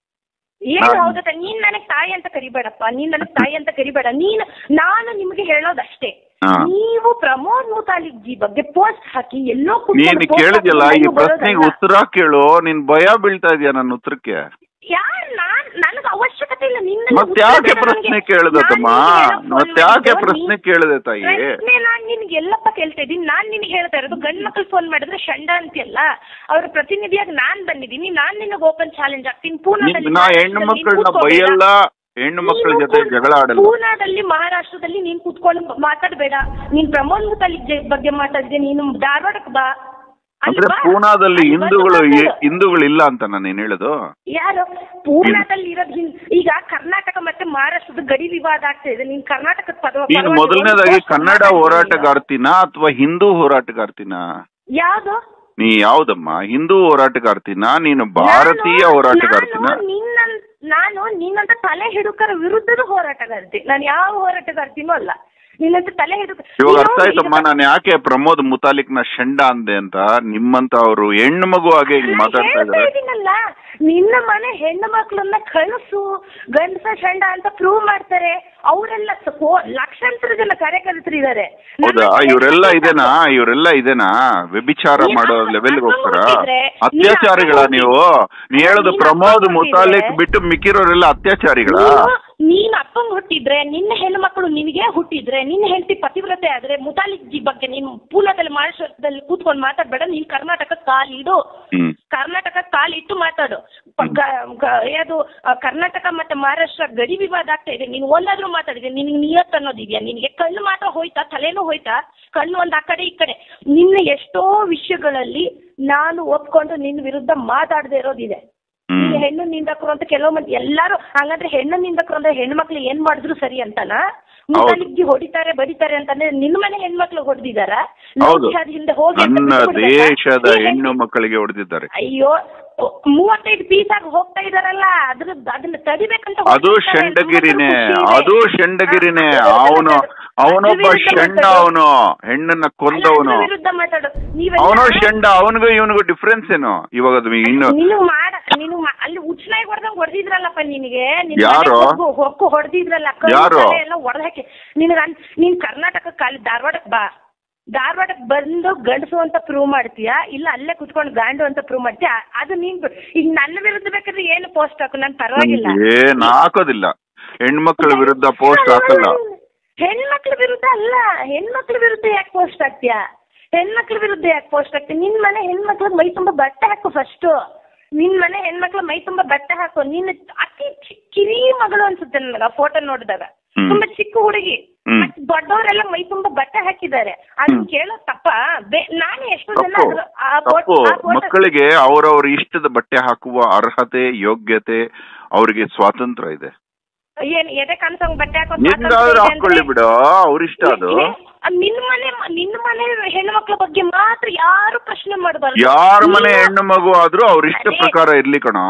ಏನು ನಾನು- ಹೌದತ್ತ ನೀನ್ ನನಗ್ ತಾಯಿ ಅಂತ ಕರಿಬೇಡಪ್ಪ ನೀನ್ ನನಗ್ ತಾಯಿ ಅಂತ ಕರಿಬೇಡ ನೀನ್ ನಾನು ನಿಮ್ಗೆ ಹೇಳೋದಷ್ಟೇ ಹಾ. ನೀವು ಪ್ರಮೋದ್ ಮುತಾಲಿಕ್ ಜಿ ಬಗ್ಗೆ ಪೋಸ್ಟ್ ಹಾಕಿ ಎಲ್ಲೋ ಕೂತ್ಕೊಂಡು ನೀನ್ post ಕೇಳಿದ್ಯಲ್ಲ ಹಾಕಿ ಈ ನೀವು ಪ್ರಶ್ನೆಗೆ ಬರೋದಲ್ಲ. ಉತ್ತರ ಕೇಳು ನಿನ್ ಭಯ ಬೀಳ್ತಾ ಇದೆಯಾ ನನ್ನ ಉತ್ತರಕ್ಕೆ ಯಾರ್ ನಾನ್ ನನಗ್ ಅವಶ್ಯಕತೆ ಇಲ್ಲ ನಿನ್ನ ಮತ್ತೆ ಯಾಕೆ ಪ್ರಶ್ನೆ ಕೇಳ್ದತ್ತಮ್ಮ ಮತ್ತೆ ಯಾಕೆ ಪ್ರಶ್ನೆ ಕೇಳಿದೆ ತಾಯಿ ಪ್ರಶ್ನೆ ನಾನ್ ನಿನ್ಗೆ ಎಲ್ಲಪ್ಪ ಕೇಳ್ತಾ ಇದೀನಿ ನಾನ್ ನಿನ್ಗೆ ಹೇಳ್ತಾ ಇರೋದು ಗಂಡ್ ಮಕ್ಳು ಫೋನ್ ಮಾಡಿದ್ರೆ ಷಂಡ ಅಂತೀಯಲ್ಲ ಅವ್ರ ಪ್ರತಿನಿಧಿಯಾಗಿ ನಾನ್ ಬಂದಿದ್ದೀನಿ ನಾನ್ ನಿನಗ್ ಓಪನ್ ಚಾಲೆಂಜ್ ಆಗ್ತೀನಿ ನಿನ್- ಪೂನಾದಲ್ಲಿ ನಾ ಹೆಣ್ಣು ನೀನ್ ಮಕ್ಕಳನ್ನ ಕೂತ್ಕೋಬೇಡ. ಬೈಯಲ್ಲ ಹೆಣ್ಣು ಮಕ್ಕಳ ನೀನು ಜೊತೆ ಕೂಡ ಜಗಳ ಆಡಲ್ಲ ಪೂನಾದಲ್ಲಿ ಮಹಾರಾಷ್ಟ್ರದಲ್ಲಿ ನೀನ್ ಕೂತ್ಕೊಂಡು ಮಾತಾಡ್ಬೇಡ ನೀನ್ ಪ್ರಮೋದ್ ಮುತಾಲಿಕ್ ಜ- ಬಗ್ಗೆ ಮಾತಾಡಿದೆ ನೀನು ಧಾರವಾಡಕ್ಕೆ ಬಾ ಅಲ್ಲಿ ಅಂದ್ರೆ ಬಾ. ಪೂನಾದಲ್ಲಿ ಅಲ್ಲಿ ಬಂದು ಹಿಂದೂಗಳು ಮಾತಾಡು. ಹಿಂದೂಗಳು ಇಲ್ಲ ಅಂತ ನಾನು ಏನ್ ಹೇಳೋದು ಯಾರು ಪೂರ್ಣದಲ್ಲಿ ಇರೋದು ಹಿಂ- ಈಗ ಕರ್ನಾಟಕ ಮತ್ತೆ ಮಹಾರಾಷ್ಟ್ರದ ಗಡಿ ವಿವಾದ ಆಗ್ತಾ ಇದೆ ನೀನ್ ಕರ್ನಾಟಕದ ಪದ ನೀನು ಪರವಾಗಿ ಮೊದಲನೇದಾಗಿ ಒಂದು post ಕನ್ನಡ ಮಾತಾಡ್ತಿಲ್ಲ. ಹೋರಾಟಗಾರ್ತಿನ ಅಥವಾ ಹಿಂದೂ ಹೋರಾಟಗಾರ್ತಿನ ಯಾವ್ದು ನೀ ಯಾವ್ದಮ್ಮ ಹಿಂದೂ ಹೋರಾಟಗಾರ್ತಿನ ನೀನು ಭಾರತೀಯ ನಾನು- ಹೋರಾಟಗಾರ್ತಿನ ನಾನು ನಿನ್ನ ನಾನು ನಿನ್ನಂತ ತಲೆ ಹಿಡುಕರ ವಿರುದ್ಧದ ಹೋರಾಟಗಾರ್ತಿ ನಾನು ಯಾವ ಹೋರಾಟಗಾರ್ತಿನೂ ಅಲ್ಲ ನಿನ್ನಂತ ತಲೆ ಹಿಡುಕ ಇವಾಗ ನೀನು ಅರ್ಥ ಆಯ್ತಮ್ಮ ಈಗ- ನಾನು ಯಾಕೆ ಪ್ರಮೋದ್ ಮುತಾಲಿಕ್ನ ಶಂಡ ಅಂದೆ ಅಂತ ನಿಮ್ಮಂತ ಅವರು ಹೆಣ್ಣು ಮಗು ಹಾಗೆ ಹಿಂಗ್ ನಾನ್ ಮಾತಾಡ್ತಾ ಹೇಳ್ತಾ ಇದಾರೆ ಇದೀನಲ್ಲ ನಿನ್ನ ಮನೆ ಹೆಣ್ಣು ಮಕ್ಕಳನ್ನ ಕಳಿಸು ಗಂಡಸ ಶಂಡ ಅಂತ ಪ್ರೂವ್ ಮಾಡ್ತಾರೆ ಅವರೆಲ್ಲ ಲಕ್ಷಾಂತರ ಜನ ಕಾರ್ಯಕರ್ತರಿದ್ದಾರೆ ಹೌದಾ ಇವರೆಲ್ಲ ಇದೇನಾ ಇವರೆಲ್ಲ ಇದೇನಾ ವ್ಯಭಿಚಾರ ನೀನ್ ಮಾಡೋ ಅಪ್ಪ- ಲೆವೆಲ್ಗೆ ಅಪ್ಪ ಹೋಗ್ತಾರ ಹುಟ್ಟಿದ್ರೆ, ನೀನ್ ಅತ್ಯಾಚಾರಿಗಳ ಅಪ್ಪ ನೀವು ನೀ ಹೇಳೋದು ನೀನ್ ಪ್ರಮೋದ್ ಅಪ್ಪ ಮುತಾಲಿಕ್ ಹುಟ್ಟಿದ್ರೆ- ಬಿಟ್ಟು ಮಿಕ್ಕಿರೋರೆಲ್ಲ ಅತ್ಯಾಚಾರಿಗಳ ನೀನು- ನೀನ್ ಅಪ್ಪಂಗ್ ಹುಟ್ಟಿದ್ರೆ ನಿನ್ನ ಹೆಣ್ಣು ಮಕ್ಕಳು ನಿನಗೆ ಹುಟ್ಟಿದ್ರೆ ನಿನ್ನ ಹೆಂಡತಿ ಪತಿವ್ರತೆ ಆದ್ರೆ ಮುತಾಲಿಕ್ ಜಿ ಬಗ್ಗೆ ನೀನು ಪೂನಾದಲ್ಲಿ ಮಹಾರಾಷ್ಟ್ರದಲ್ಲಿ ಕೂತ್ಕೊಂಡು ಮಾತಾಡ್ಬೇಡ ನೀನ್ ಕರ್ನಾಟಕ ಕಾಲಿಡು ಹ್ಮ್ ಕರ್ನಾಟಕ ಕಾಲಿಟ್ಟು ಮಾತಾಡು ಪ- ಗ- ಗ- ಯಾವುದು ಆ, ಕರ್ನಾಟಕ ಮತ್ತೆ ಮಹಾರಾಷ್ಟ್ರ ಗಡಿ ವಿವಾದ ಆಗ್ತಾ ಇದೆ ನೀನು ಒಂದಾದ್ರೂ ಮಾತಾಡಿದೆ ನಿನಗೆ ನಿಯತ್ ಅನ್ನೋದಿದ್ಯಾ ನಿನಗೆ ಕಣ್ಣು ಮಾತ್ರ ಹೋಯ್ತಾ ತಲೆನೂ ಹೋಯ್ತಾ ಕಣ್ಣು ಒಂದ್ ಆ ಕಡೆ ಈ ಕಡೆ ನಿನ್ನ ಎಷ್ಟೋ ವಿಷಯಗಳಲ್ಲಿ ನಾನು ಒಪ್ಕೊಂಡು ನಿನ್ನ ವಿರುದ್ಧ ಮಾತಾಡದೆ ಇರೋದಿದೆ ಹ್ಮ್ ಈಗ ಹೆಣ್ಣು ನಿಂದಕರು ಅಂತ ಕೆಲವು ಮಂದಿ ಎಲ್ಲಾರು ಹಂಗಂದ್ರೆ ಹೆಣ್ಣು ನಿಂದಕರು ಅಂದ್ರೆ ಹೆಣ್ಮಕ್ಳು ಏನ್ ಮಾಡಿದ್ರು ಸರಿ ಅಂತನಾ ಮುತಾಲಿಕ್ಜಿ ಹೊಡಿತಾರೆ ಬಡಿತಾರೆ ಅಂತಂದ್ರೆ ನಿನ್ನ ಮನೆ ಹೆಣ್ಮಕ್ಳು ಹೊಡೆದಿದಾರ ಹೌದು ಹಿಂದೆ ಹೋಗಿ ಅಂತ ನನ್ನ ಬಿಟ್ಟು ಬಿಡ್ಬೇಕಾ? ದೇಶದ ಈ ಹೆಣ್ಣು ಮಕ್ಕಳಿಗೆ ಹೊಡೆದಿದ್ದಾರೆ ಅಯ್ಯೋ ಮೂವತ್ತೈದು ಪೀಸ್ ಆಗಿ ಹೋಗ್ತಾ ಇದಾರಲ್ಲ ಅದ್ರ ಅದನ್ನ ತಡಿಬೇಕಂತ ಅದು ಹೋಗ್ತಿರ್ತಾರೆ. ಶಂಡಗಿರಿನೇ ತುಂಬಾ ಖುಷಿ ಇದೆ. ಅದು ಶಂಡಗಿರಿನೇ ಹಾ, ಅದ್ರ ಅವನು ವಿರುದ್ಧ ಅವನೊಬ್ಬ ಅದ್ರ ವಿರುದ್ಧ ಶಂಡ ಮಾತಾಡು. ಅವನು ಹೆಣ್ಣನ್ನ ಅಲ್ಲ, ಕೊಂದವನು ಅದ್ರ ವಿರುದ್ಧ ಮಾತಾಡು ನೀವೆಲ್ಲ ಅವನು ಶಂಡ ಅವನಿಗೂ ಇವನಿಗೂ ಡಿಫ್ರೆನ್ಸ್ ಏನು ಇವಾಗ ಅದು ಇನ್ನು ನೀನು ಮಾಡ ನೀನು ಮಾ- ಅಲ್ಲಿ ಉಚ್ಚನಾಗಿ ಹೊಡೆದಂಗ್ ಹೊಡೆದಿದ್ರಲ್ಲಪ್ಪ ನಿನಗೆ ನಿನ್ ಯಾರು? ಮನೆಗ್ ಹೊಕ್ಕು- ಹೊಕ್ಕು ಹೊಡೆದಿದ್ರಲ್ಲ ಯಾರು? ಎಲ್ಲ ಹೊಡೆದ ಹಾಕಿ ನಿನಗ ನೀನ್ ಕರ್ನಾಟಕ ಕಾಲಿ ಧಾರವಾಡಕ್ಕೆ ಬಾ ಧಾರವಾಡಕ್ಕೆ ಬಂದು ಗಂಡಸು ಅಂತ ಪ್ರೂವ್ ಮಾಡ್ತೀಯಾ ಇಲ್ಲ ಅಲ್ಲೇ ಕುತ್ಕೊಂಡು ಗಾಂಡು ಅಂತ ಪ್ರೂವ್ ಮಾಡ್ತೀಯಾ ಅದು ನೀನ್ ಬಿಡು. ಈಗ ನನ್ನ ವಿರುದ್ಧ ಬೇಕಾದ್ರೆ ಏನು ಪೋಸ್ಟ್ ಹಾಕು ನನ್ ಪರವಾಗಿಲ್ಲ ಏನ್ ಹಾಕೋದಿಲ್ಲ ಹೆಣ್ಮಕ್ಳ ವಿರುದ್ಧ ಪೋಸ್ಟ್ ಹಾಕಲ್ಲ ಹೆಣ್ಮಕ್ಳ ವಿರುದ್ಧ ಅಲ್ಲ ಹೆಣ್ಮಕ್ಳ ವಿರುದ್ಧ ಯಾಕೆ ಪೋಸ್ಟ್ ಹಾಕ್ತೀಯಾ ಹೆಣ್ಮಕ್ಳ ವಿರುದ್ಧ ಯಾಕೆ ಪೋಸ್ಟ್ ಹಾಕ್ತೀಯ ನಿನ್ ಮನೆ ಹೆಣ್ಮಕ್ಳಿಗೆ ಮೈ ತುಂಬಾ ಬಟ್ಟೆ ಹಾಕು ಫಸ್ಟ್ ನಿನ್ ಮನೆ ಹೆಣ್ಮಕ್ಳು ಮೈ ತುಂಬಾ ಬಟ್ಟೆ ಹಾಕು ನಿನ್ನ ಅತಿ ಚಿ- ಕಿರಿ ಮಗಳು ಅನ್ಸುತ್ತೆ ನನಗೆ ಫೋಟೋ ನೋಡಿದಾಗ ಹ್ಮ್. ತುಂಬಾ ಚಿಕ್ಕ ಹುಡುಗಿ ಹ್ಮ್. ಮತ್ತ್ ದೊಡ್ಡವರೆಲ್ಲ ಮೈ ತುಂಬಾ ಬಟ್ಟೆ ಹಾಕಿದ್ದಾರೆ ಅದನ್ನ ಹ್ಮ್. ಕೇಳೋ ತಪ್ಪ ಬೇ- ನಾನೇ ಎಷ್ಟು ಜನ ತಪ್ಪು ಅದ್ರ- ಆ ತಪ್ಪು photo- ಆ photo- ಮಕ್ಕಳಿಗೆ ಅವರವ್ರ ಇಷ್ಟದ ಬಟ್ಟೆ ಹಾಕುವ ಅರ್ಹತೆ ಯೋಗ್ಯತೆ ಅವರಿಗೆ ಸ್ವಾತಂತ್ರ್ಯ ಇದೆ ಏನ್ ಎದೆ ಕಾಣಿಸೋಂಗ್ ಬಟ್ಟೆ ಹಾಕೋ ನಿಮ್ಗಾದ್ರೂ ಸ್ವಾತಂತ್ರ್ಯ ಇದೆ ಹಾಕೊಳ್ಳಿ ಅಂದ್ರೆ- ಬಿಡು ಅವ್ರಿಷ್ಟ ಅದು ಏ, ನಿನ್ನ ಮನೆ ನಿನ್ನ ಮನೆ ಹೆಣ್ಮಕ್ಳ ಬಗ್ಗೆ ಮಾತ್ರ ಯಾರು ಪ್ರಶ್ನೆ ಮಾಡಬಾರ್ದು ಯಾರ ಮನೆ ನೀನು- ಹೆಣ್ಣು ಮಗು ಆದ್ರೂ ಅವ್ರ ಇಷ್ಟ ಅದೇ. ಪ್ರಕಾರ ಇರ್ಲಿ ಕಣೋ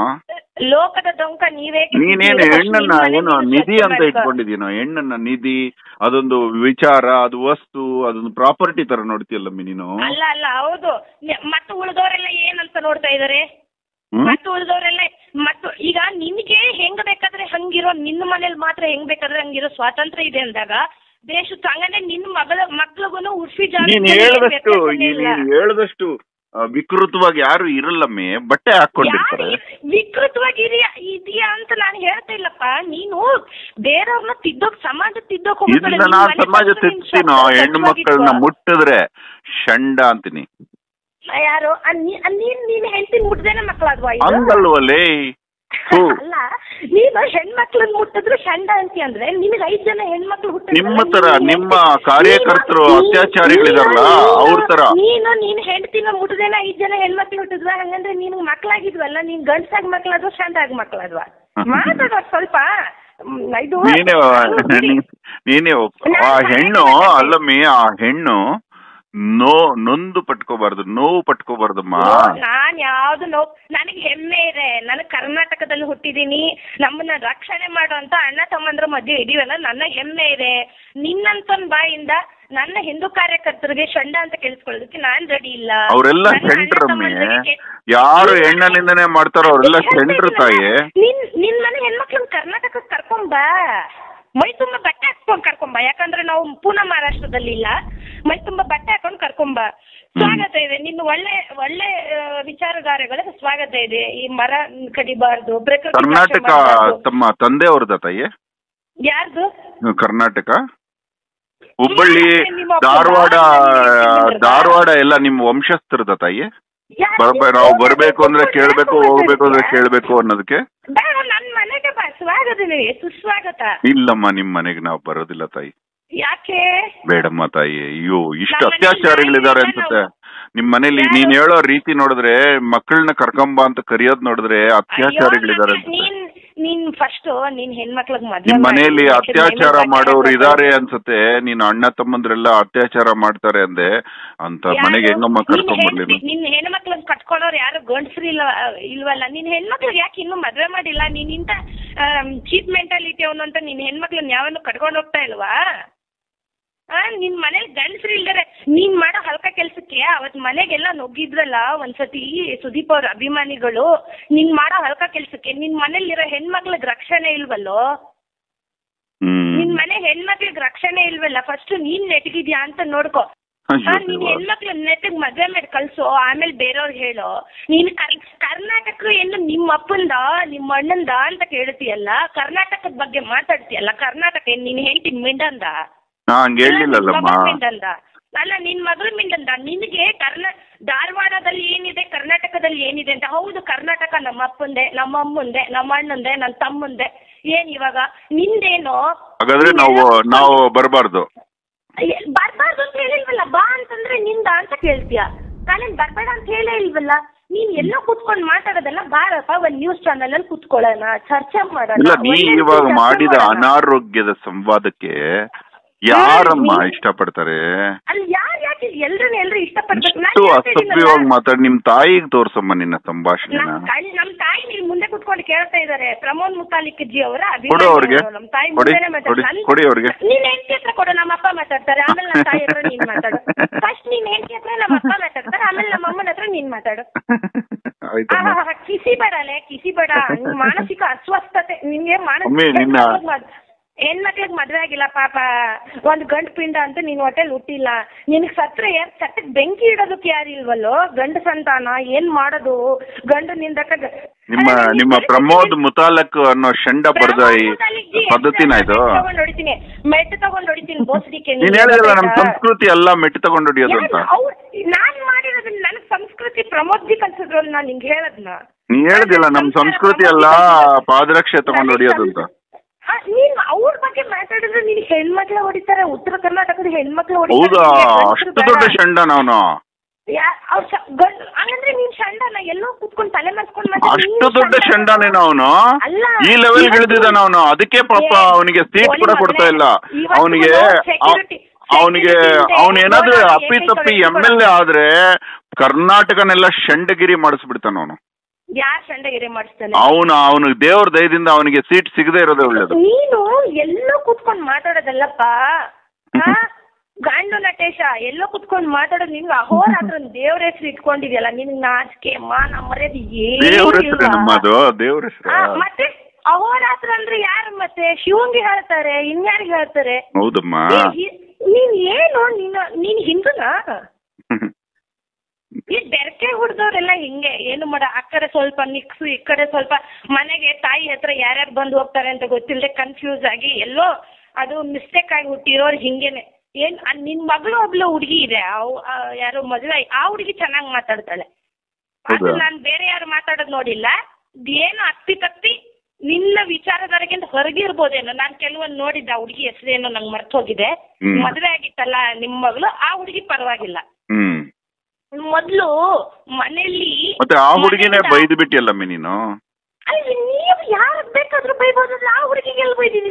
ಲೋಕದ ಡೊಂಕ ನೀವೇ ನೀನೇನು ಹೆಣ್ಣನ್ನ ಏನು ನಿಧಿ ಅಂತ ಇಟ್ಕೊಂಡಿದೀನೋ ಹೆಣ್ಣನ್ನ ನಿಧಿ ಅದೊಂದು ವಿಚಾರ ಅದು ವಸ್ತು ಅದೊಂದು ಪ್ರಾಪರ್ಟಿ ತರ ನೋಡ್ತೀಯಲ್ಲಮ್ಮಿ ನೀನು ಅಲ್ಲ ಅಲ್ಲ ಹೌದು ನೆ- ಮತ್ತು ಉಳಿದವರೆಲ್ಲ ಏನಂತ ನೋಡ್ತಾ ಇದಾರೆ ಹ್ಮ್? ಮತ್ತು ಉಳಿದವರೆಲ್ಲ ಮತ್ತು ಈಗ ನಿನ್ಗೆ ಹೆಂಗ್ ಬೇಕಾದ್ರೆ ಹಂಗಿರೋ ನಿನ್ನ ಮನೇಲಿ ಮಾತ್ರ ಹೆಂಗ್ ಬೇಕಾದ್ರೆ ಹಂಗಿರೋ ಸ್ವಾತಂತ್ರ್ಯ ಇದೆ ಅಂದಾಗ ದೇಶದ ಹಂಗಂದ್ರೆ ನಿನ್ನ ಮಗಳ ಮಕ್ಳಿಗೂ ಉರ್ಫಿ ನೀನ್ ಹೇಳದಷ್ಟು ನೀನ್ ಹೇಳದಷ್ಟು ಆ, ವಿಕೃತವಾಗಿ ಯಾರು ಇರಲ್ಲಮ್ಮಿ ಬಟ್ಟೆ ಹಾಕೊಂಡಿರ್ತಾರೆ ವಿಕೃತವಾಗಿ ಇದೆಯಾ ಇದೆಯಾ ಅಂತ ನಾನು ಹೇಳ್ತಾ ಇಲ್ಲಪ್ಪ ನೀನು ಬೇರೆಯವ್ರನ್ನ ತಿದ್ದೋಕ್ ಸಮಾಜ ತಿದ್ದೋಕ್ ಹೋಗ್ಬೇಡ. ಇದನ್ನ ನಿನ್ ನಾ ಮನೆ ಸಮಾಜ ಪಕ್ಕ ನಿನ್ ತಿರ್ತೀನೋ ಸ್ವಚ್ಛ- ಹೆಣ್ಣು ಮಕ್ಕಳನ್ನ ಸ್ವಚ್ಛವಾಗಿಟ್ಕೋ. ಮುಟ್ಟಿದ್ರೆ ಷಂಡ ಅಂತೀನಿ ಯಾರು ಆ ನೀ- ಆ ನೀನ್ ನೀನ್ ಹೆಂಡತಿ ಮುಟ್ದೇನೆ ಮಕ್ಕಳಾದ್ವಾ ಇದು? ಹಂಗಲ್ವಲೇ ಹೂ ಅಲ್ಲ ನೀನು ಹೆಣ್ಮಕ್ಳನ್ನ ಮುಟ್ಟಿದ್ರು ಷಂಡ ಅಂತಿ ಅಂದ್ರೆ ನಿನಗೆ ಐದ್ ಜನ ಹೆಣ್ಮಕ್ಳು ಹುಟ್ಟಿದ್ರಲ್ಲ, ನಿಮ್ಮ ತರ, ನೀನು ನಿಮ್ಮ ಹೆಂಡ್ತಿ- ಕಾರ್ಯಕರ್ತರು ನೀನು- ಅತ್ಯಾಚಾರಿಗಳಿದಾರಲ್ಲ, ನೀನು- ಅವ್ರ ತರ. ನೀನು ನೀನ್ ಹೆಂಡತಿನ ಮುಟ್ಟದೇನ ಐದ್ ಜನ ಹೆಣ್ಮಕ್ಳು ಹುಟ್ಟಿದ್ವ ಹಂಗಂದ್ರೆ ನೀನು ಮಕ್ಳಾಗಿದ್ವಲ್ಲ ನೀನ್ ಗಂಡ್ಸಾಗಿ ಮಕ್ಳಾದ್ವಾ ಷಂಡಾಗಿ ಮಕ್ಳಾದ್ವಾ ಹ್ಮ್. ಮಾತಾಡೋ ಸ್ವಲ್ಪ ಹ್ಮ್, ಇದು ನೀನೇ ಅದು ಬಿಡಿ. ನೀನೇ ಒಪ್- ಆ ಹೆಣ್ಣು ಅಲ್ಲಮ್ಮಿ ಆ ಹೆಣ್ಣು ನೋ ನೊಂದು ಪಟ್ಕೋಬಾರ್ದು ನೋವು ಪಟ್ಕೋಬಾರ್ದಮ್ಮ ನಾನ್ ಯಾವ್ದು ನೋವು ನನಗೆ ಹೆಮ್ಮೆ ಇದೆ ನಾನು ಕರ್ನಾಟಕದಲ್ಲಿ ಹುಟ್ಟಿದೀನಿ ನಮ್ಮನ್ನ ರಕ್ಷಣೆ ಮಾಡುವಂತ ಅಣ್ಣ ತಮ್ಮಂದ್ರ ಮಧ್ಯೆ ಇದೀವಲ್ಲ ನನ್ನ ಹೆಮ್ಮೆ ಇದೆ ನಿನ್ನಂತನ್ ಬಾಯಿಂದ ನನ್ನ ಹಿಂದೂ ಕಾರ್ಯಕರ್ತರಿಗೆ ಷಂಡ ಅಂತ ಕೇಳಿಸ್ಕೊಳ್ಳೋದಕ್ಕೆ ನಾನ್ ರೆಡಿ ಇಲ್ಲ ಅವರೆಲ್ಲ ನನ್ನ ಅಣ್ಣ ಸೆಂಟ್ರಮ್ಮಿ ತಮ್ಮಂದ್ರಿಗೆ ಕೆ- ಯಾರು ನೀನ್ ಹೆಣ್ಣ ನನ್ನ- ನಿಂದನೆ ಮಾಡ್ತಾರೋ ಅವರೆಲ್ಲ ಹೇಳ್ತಾ ಸೆಂಟ್ರ್ ಇದ್ದೀನಲ್ಲ, ತಾಯಿ ನಿನ್ ನಿನ್ ಮನೆ ಹೆಣ್ಮಕ್ಳನ್ನ ಕರ್ನಾಟಕಕ್ಕೆ ಕರ್ಕೊಂಬ ಮೈ ತುಂಬ ಬಟ್ಟೆ ಹಾಕ್ಕೊಂಡ್ ಕರ್ಕೊಂಬ ಯಾಕಂದ್ರೆ ನಾವು ಪೂನಾ ಮಹಾರಾಷ್ಟ್ರದಲ್ಲಿ ಇಲ್ಲ ಮೈ ತುಂಬ ಬಟ್ಟೆ ಹಾಕೊಂಡು ಕರ್ಕೊಂಬ ಸ್ವಾಗತ ಇದೆ ನಿನ್ನ ಒಳ್ಳೆ ಒಳ್ಳೆ ಆ, ವಿಚಾರಧಾರೆಗಳಿಗೆ ಸ್ವಾಗತ ಇದೆ ಈ ಮರ ಕಡಿಬಾರ್ದು ಪ್ರಕೃತಿ ನಾಶ ಕರ್ನಾಟಕ ಮಾಡ್ಬಾರ್ದು. ತಮ್ಮ ತಂದೆ ಅವ್ರದ ತಾಯಿ ಯಾರ್ದು ಕರ್ನಾಟಕ ಹುಬ್ಬಳ್ಳಿ ನಿಮ್ಮ ಅಪ್ಪ ಧಾರವಾಡ ಧಾರವಾಡ ಧಾರವಾಡ ಎಲ್ಲ ನಿಮ್ಮ ವಂಶಸ್ಥರದ ತಾಯಿ ಯಾರ್ ಬರ್ಬೇ ನೀವು ನಾವು ಹೋಗ್ಬೇಕು, ಬರ್ಬೇಕು ಅಂದ್ರೆ ಕೂತ್ಕೊಂಡು ಕೇಳ್ಬೇಕು ಯಾಕೆ ಹೋಗ್ಬೇಕು ಅಂದ್ರೆ ಮಾತಾಡ್ತೀಯ? ಕೇಳ್ಬೇಕು ಅನ್ನೋದಕ್ಕೆ ಬೇಡ ನನ್ ಮನೆಗೆ ಬಾ ಸ್ವಾಗತ ನಿನಗೆ ಸುಸ್ವಾಗತ ಇಲ್ಲಮ್ಮ ನಿಮ್ ಮನೆಗೆ ನಾವು ಬರೋದಿಲ್ಲ ತಾಯಿ ಯಾಕೆ ಬೇಡಮ್ಮ ತಾಯಿ ಅಯ್ಯೋ ಇಷ್ಟು ನಮ್ಮ ಮನೇಲಿ ಅತ್ಯಾಚಾರಗಳಿದ್ದಾರೆ ನಾಯಿ ಅನ್ಸುತ್ತೆ ನಾವು- ನಿಮ್ ಮನೇಲಿ ಯಾರು? ನೀನ್ ಹೇಳೋ ರೀತಿ ನೋಡಿದ್ರೆ ಮಕ್ಕಳನ್ನ ಕರ್ಕೊಂಬ ಅಂತ ಕರೆಯೋದ್ ನೋಡಿದ್ರೆ ಅತ್ಯಾಚಾರಿಗಳಿದ್ದಾರೆ ಅಯ್ಯೋ, ಅನ್ಸುತ್ತೆ ನೀನ್ ನೀನ್ ಫಸ್ಟ್ ನೀನ್ ಹೆಣ್ಮಕ್ಳಿಗೆ ಮದ್ವೆ ನಿಮ್ ಮಾಡಿ, ಮನೆಯಲ್ಲಿ ಮತ್ತೆ ಅತ್ಯಾಚಾರ ಮೇಲೆ ಮಾಡೋರು ಬಟ್ಟೆ ಇದಾರೆ ಅನ್ಸುತ್ತೆ ನೀನ್ ಅಣ್ಣ ತಮ್ಮಂದ್ರೆಲ್ಲ ಅತ್ಯಾಚಾರ ಮಾಡ್ತಾರೆ ಅಂದೆ ಅಂತ ಯಾರು? ಮನೆಗೆ ಹೆಂಗಮ್ಮ ನಿನ್ ಕರ್ಕೊಂಡ್ ಬರ್ಲಿ ಹೆಂಡ್ತಿ- ನಿನ್ ಹೆಣ್ಮಕ್ಳನ್ನ ಕಟ್ಕೊಳ್ಳೋರು ಯಾರು ಗಂಡಸ್ರು ಇಲ್ಲ ಇಲ್ವಲ್ಲ ನಿನ್ ಹೆಣ್ಮಕ್ಳಿಗೆ ಯಾಕೆ ಇನ್ನೂ ಮದ್ವೆ ಮಾಡಿಲ್ಲ ನೀನ್ ಇಂತ ಚೀಪ್ ಮೆಂಟಾಲಿಟಿ ಅವನು ಅಂತ ನಿನ್ ಹೆಣ್ಮಕ್ಳನ್ನ ಯಾವನು ಕಟ್ಕೊಂಡು ಹೋಗ್ತಾ ಇಲ್ವಾ ಆ ನಿನ್ ಮನೇಲಿ ಗಂಡಸ್ರು ಇಲ್ದರೆ ನೀನ್ ಮಾಡೋ ಹಲ್ಕ ಕೆಲ್ಸಕ್ಕೆ ಅವತ್ ಮನೆಗೆಲ್ಲ ನುಗ್ಗಿದ್ರಲ್ಲ ಒಂದ್ಸತಿ ಸುದೀಪ್ ಅವ್ರ ಅಭಿಮಾನಿಗಳು ನೀನ್ ಮಾಡೋ ಹಲ್ಕ ಕೆಲ್ಸಕ್ಕೆ ನಿನ್ ಮನೇಲಿರೋ ಹೆಣ್ಮಕ್ಳಿಗೆ ರಕ್ಷಣೆ ಇಲ್ವಲ್ಲೋ ನಿನ್ ಹ್ಮ್ ಮನೆ ಹೆಣ್ಮಕ್ಳಿಗೆ ರಕ್ಷಣೆ ಇಲ್ವಲ್ಲ ಫಸ್ಟ್ ನೀನ್ ನೆಟ್ಗಿದ್ಯಾ ಅಂತ ನೋಡ್ಕೊ ಅಯ್ಯೋ ಆ, ನೀನ್ ದೇವ. ಹೆಣ್ಮಕ್ಳು ನೆಟ್ಟಿಗೆ ಮದ್ವೆ ಮಾಡಿ ಕಳ್ಸು ಆಮೇಲೆ ಬೇರೆಯವ್ರಿಗೆ ಹೇಳು ನೀನ್ ಕರ್- ಕರ್ನಾಟಕ ಏನು ನಿಮ್ಮ ಅಪ್ಪಂದ ನಿಮ್ಮ ಅಣ್ಣಂದ ಅಂತ ಕೇಳ್ತೀಯಲ್ಲ ಕರ್ನಾಟಕದ ಬಗ್ಗೆ ಮಾತಾಡ್ತೀಯಲ್ಲ ಕರ್ನಾಟಕ ಏನ್ ನಿನ್ ಹೆಂಡತಿ ಮಿಂಡಂದ ನಾ ಹಂಗ ಹೇಳಿಲ್ಲಲ್ಲಮ್ಮ ಮಗಳ ಮಿಂಡಂದ ಅಲ್ಲ ನಿನ್ ಮಗಳು ಮಿಂಡಂದ ನಿನಗೆ ಕರ್ನಾ ಧಾರವಾಡದಲ್ಲಿ ಏನಿದೆ ಕರ್ನಾಟಕದಲ್ಲಿ ಏನಿದೆ ಅಂತ ಹೌದು ಕರ್ನಾಟಕ ನಮ್ಮ ಅಪ್ಪಂದೆ ನಮ್ಮ ಅಮ್ಮಂದೆ ನಮ್ಮ ಅಣ್ಣಂದೆ ನನ್ನ ತಮ್ಮಂದೆ ಏನ್ ಇವಾಗ ನಿಂದೇನೋ ಹಾಗಾದ್ರೆ ನಾವು ನಾವು ಬರಬಾರ್ದು ಬರ್ಬಾರ್ದು ಅಂತ ಹೇಳಿಲ್ವಲ್ಲ ಬಾ ಅಂತಂದ್ರೆ ನಿಂದ ಅಂತ ಕೇಳ್ತೀಯ ಕಾಲೇಜ್ ಬರ್ಬೇಡ ಅಂತ ಹೇಳೇ ಇಲ್ವಲ್ಲ ನೀನ್ ಎಲ್ಲೋ ಕುತ್ಕೊಂಡು ಮಾತಾಡೋದಲ್ಲ ಬಾರಪ್ಪ ಒಂದ್ ನ್ಯೂಸ್ ಚಾನಲ್ ಅಲ್ಲಿ ಕುತ್ಕೊಳ್ಳೋಣ ಚರ್ಚೆ ಮಾಡೋಣ ಇಲ್ಲ ನೀ ಒಳ್ಳೆ ಇವಾಗ ಚರ್ಚೆ ಮಾಡಿದ ಮಾಡೋಣ. ಅನಾರೋಗ್ಯದ ಸಂವಾದಕ್ಕೆ ಯಾರಮ್ಮ ನೀ- ಇಷ್ಟಪಡ್ತಾರೆ ಅಲ್ಲಿ ಯಾರು ಯಾಕೆ ಎಲ್ರನ್ನ ಎಲ್ರು ಇಷ್ಟಪಡ್ಬೇಕು ಇಷ್ಟು ಅಸಭ್ಯವಾಗಿ ಮಾತಾಡಿ ನಿಮ್ ತಾಯಿಗೆ ತೋರ್ಸಮ್ಮ ನಿನ್ನ ಸಂಭಾಷಣೆನ ನಮ್ ತಾಯಿ ನಮ್ ತಾಯಿ ಇಲ್ಲಿ ಮುಂದೆ ಕುತ್ಕೊಂಡು ಕೇಳ್ತಾ ಇದಾರೆ ಪ್ರಮೋದ್ ಮುತಾಲಿಕ್ ಜಿ ಅವರ ಕೊಡು ಅವ್ರಿಗೆ. ನಮ್ ತಾಯಿ ಕೊಡಿ, ಮುಂದೆನೆ ಮಾತಾಡ್- ಕೊಡಿ, ನನ್- ಕೊಡಿ ಅವ್ರಿಗೆ. ನೀನ್ ಹೆಂಡತಿ ಹತ್ರ ಕೊಡು ನಮ್ಮ ಅಪ್ಪ ಮಾತಾಡ್ತಾರೆ ಆಮೇಲೆ ನಮ್ಮ ತಾಯಿ ಹತ್ರ ನೀನ್ ಮಾತಾಡು ಫಸ್ಟ್ ನೀನ್ ಹೆಂಡತಿ ಹತ್ರ ನಮ್ಮ ಅಪ್ಪ ಮಾತಾಡ್ತಾರೆ ಆಮೇಲೆ ನಮ್ಮ ಅಮ್ಮನ ಹತ್ರ ನೀನ್ ಮಾತಾಡು ಆಯ್ತಮ್ಮ ಆಹಾ, ಕಿಸಿ ಬೇಡಲೆ ಕಿಸಿ ಬೇಡ ನಿನ್ ಮಾನಸಿಕ ಅಸ್ವಸ್ಥತೆ ನಿನ್ಗೆ ಒಮ್ಮೆ ಮಾನಸಿಕ ನಿನ್ನ- ಹೆಣ್ಮಕ್ಳಿಗೆ ಮದ್ವೆ ಆಗಿಲ್ಲ ಪಾಪ ಒಂದ್ ಗಂಡು ಪಿಂಡ ಅಂತ ನೀನ್ ಹೊಟ್ಟೆಲ್ ಹುಟ್ಟಿಲ್ಲ ನಿನಗ್ ಸತ್ರ ಯಾರ್ ಸತ್ತಕ್ ಬೆಂಕಿ ಇಡೋದಕ್ಕೆ ಯಾರು ಇಲ್ವಲ್ಲೋ ಗಂಡು ಸಂತಾನ ಏನ್ ಮಾಡೋದು ಗಂಡು ನಿಂದಕ ನಿಮ್ಮ ನಿಮ್ಮ ಪ್ರಮೋದ್ ಮುತಾಲಕ್ ಅನ್ನೋ ಶಂಡ ಬರೆದ ಈ ಪದ್ಧತಿನ ಇದು ತಗೊಂಡ್ ಹೊಡಿತೀನಿ ಮೆಟ್ ತಗೊಂಡ್ ಹೊಡಿತೀನಿ ಬೋಸಡಿಕೆ ನೀನ್ ಹೇಳಿದಲ್ಲ ನಮ್ ಸಂಸ್ಕೃತಿ ಎಲ್ಲ ಮೆಟ್ಟಿ ತಗೊಂಡು ಹೊಡಿಯೋದು ಅಂತ ನಾನ್ ಮಾಡಿರೋದನ್ನ ನನಗ್ ಸಂಸ್ಕೃತಿ ಪ್ರಮೋದ್ ಜಿ ಕಲ್ಸಿದ್ರಲ್ಲ ನಾನ್ ನಿಂಗೆ ಹೇಳದ್ನ ನೀ ಹೇಳಿದಿಲ್ಲ ನಮ್ ಸಂಸ್ಕೃತಿ ಎಲ್ಲ ಪಾದರಕ್ಷೆ ತಗೊಂಡು ಹೊಡಿಯೋದು ಅಂತ ಹಾ, ನೀನ್ ಅವ್ರ ಬಗ್ಗೆ ಮಾತಾಡಿದ್ರೆ ನೀನ್ ಹೆಣ್ಮಕ್ಳ ಹೊಡಿತಾರೆ ಉತ್ತರ ಕರ್ನಾಟಕದ ಹೆಣ್ಮಕ್ಳು ಹೌದಾ ಹೊಡಿತಾರೆ ಅಷ್ಟು ದೊಡ್ಡ ಶಂಡ ನಾವ್ನು ಹಂಗಂದ್ರೆ ನೀನ್ ಷಂಡನ ಎಲ್ಲೋ ಕುತ್ಕೊಂಡ್ ತಲೆ ಮರ್ಸ್ಕೊಂಡ್ ಅಷ್ಟು ದೊಡ್ಡ ಶಂಡನೇನ ಅವನು ಅಲ್ಲ. ಈ ಲೆವೆಲ್ ಇವತ್ತು- ಇಳಿದಿದ್ದಾನ ಅವನು ಅದಕ್ಕೆ ಪಾಪ ಏ, ಅವನಿಗೆ ಸೀಟ್ ಕೂಡ ಓಲಿ ಕೊಡ್ತಾ ಮಗನೇ, ಇಲ್ಲ ಇವತ್ತು ಅವನಿಗೆ security- ಅವನಿಗೆ security ಇದೆ, ಅವನೇನಾದ್ರೂ ನೋಡೋಣ, ಅಪ್ಪಿ ಏಕೈಕ ತಪ್ಪಿ ವ್ಯಕ್ತಿ ಎಮ್ ಎಲ್ ಎ ಆದ್ರೆ ಕರ್ನಾಟಕನೆಲ್ಲ ಶಂಡಗಿರಿ ಮಾಡಿಸ್ಬಿಡ್ತಾನ ಅವನು ಯಾರ್ ಷಂಡಗಿರಿ ಮಾಡಿಸ್ತಾನೆ ಅವನು ಅವನು ದೇವ್ರ ದಯದಿಂದ ಅವನಿಗೆ ಸೀಟ್ ಸಿಗದೆ ಇರೋದೇ ಒಳ್ಳೇದು ನೀನು ಎಲ್ಲೋ ಕುತ್ಕೊಂಡ್ ಮಾತಾಡೋದಲ್ಲಪ್ಪ ಹಾ? ಗಂಡು ನಟೇಶ ಎಲ್ಲೋ ಕುತ್ಕೊಂಡ್ ಮಾತಾಡೋದು ನಿನ್ಗೆ ಅಹೋರಾತ್ರ ದೇವ್ರ ಹೆಸರು ಇಟ್ಕೊಂಡಿದ್ಯಲ್ಲ ನಿನ್ ನಾಚಿಕೆ ಮಾನ ಮರ್ಯಾದೆ ದೇವ್ರ ಹೆಸರು ಏನಿಲ್ವಾ? ನಮ್ಮದು ದೇವ್ರ ಹೆಸರು ಆ, ಮತ್ತೆ ಅಹೋರಾತ್ರ ಅಂದ್ರೆ ಯಾರು ಮತ್ತೆ ಶಿವಂಗೆ ಹೇಳ್ತಾರೆ ಇನ್ಯಾರಿಗೆ ಹೇಳ್ತಾರೆ ಹೌದಮ್ಮ ನೀನ್ ಹಿ- ನೀನ್ ಏನು ನೀನು ನೀನ್ ಹಿಂದೂನಾ ಈ ಬೆರಕೆ ಹುಡ್ದವ್ರೆಲ್ಲ ಹಿಂಗೆ ಏನು ಮಾಡ ಆ ಕಡೆ ಸ್ವಲ್ಪ ನಿಕ್ಸು ಈ ಕಡೆ ಸ್ವಲ್ಪ ಮನೆಗೆ ತಾಯಿ ಹತ್ರ ಯಾರ್ಯಾರು ಬಂದು ಹೋಗ್ತಾರೆ ಅಂತ ಗೊತ್ತಿಲ್ಲದೆ ಕನ್ಫ್ಯೂಸ್ ಆಗಿ ಎಲ್ಲೋ ಅದು ಮಿಸ್ಟೇಕ್ ಆಗಿ ಹುಟ್ಟಿರೋರು ಹಿಂಗೇನೆ ಏನ್ ಆ ನಿನ್ ಮಗಳು ಒಬ್ಳು ಹುಡುಗಿ ಇದೆ ಅವ್ ಆ, ಯಾರೋ ಮದುವೆ ಆಗಿ- ಆ ಹುಡುಗಿ ಚೆನ್ನಾಗಿ ಮಾತಾಡ್ತಾಳೆ ಅದು ಹೌದಾ? ನಾನು ಬೇರೆ ಯಾರು ಮಾತಾಡೋದು ನೋಡಿಲ್ಲ ಏನು ಅಪ್ಪಿ ತಪ್ಪಿ ನಿನ್ನ ವಿಚಾರಧಾರೆಗಿಂತ ಹೊರಗಿರ್ಬೋದೇನೋ ನಾನು ಕೆಲವೊಂದು ನೋಡಿದ್ದೆ ಆ ಹುಡುಗಿ ಹೆಸರೇನೋ ನಂಗೆ ಮರ್ತು ಹೋಗಿದೆ ಹ್ಮ್. ಮದುವೆ ಆಗಿತ್ತಲ್ಲ ನಿಮ್ಮ ಮಗಳು ಆ ಹುಡುಗಿ ಪರವಾಗಿಲ್ಲ ಹ್ಮ್ ಮೊದ್ಲು ಮನೆಯಲ್ಲಿ ಮತ್ತೆ ಆ ಹುಡುಗಿನೇ ಮನೆಯಿಂದ- ಬೈದು ಬಿಟ್ಟಿಯಲ್ಲಮ್ಮಿ ನೀನು ಅಲ್ಲ ನೀವು ಯಾರು ಬೇಕಾದ್ರೂ ಬೈಬೋದು ಆ ಹುಡುಗಿಗೆ ಎಲ್ಲಿ ಬೈದೀನಿ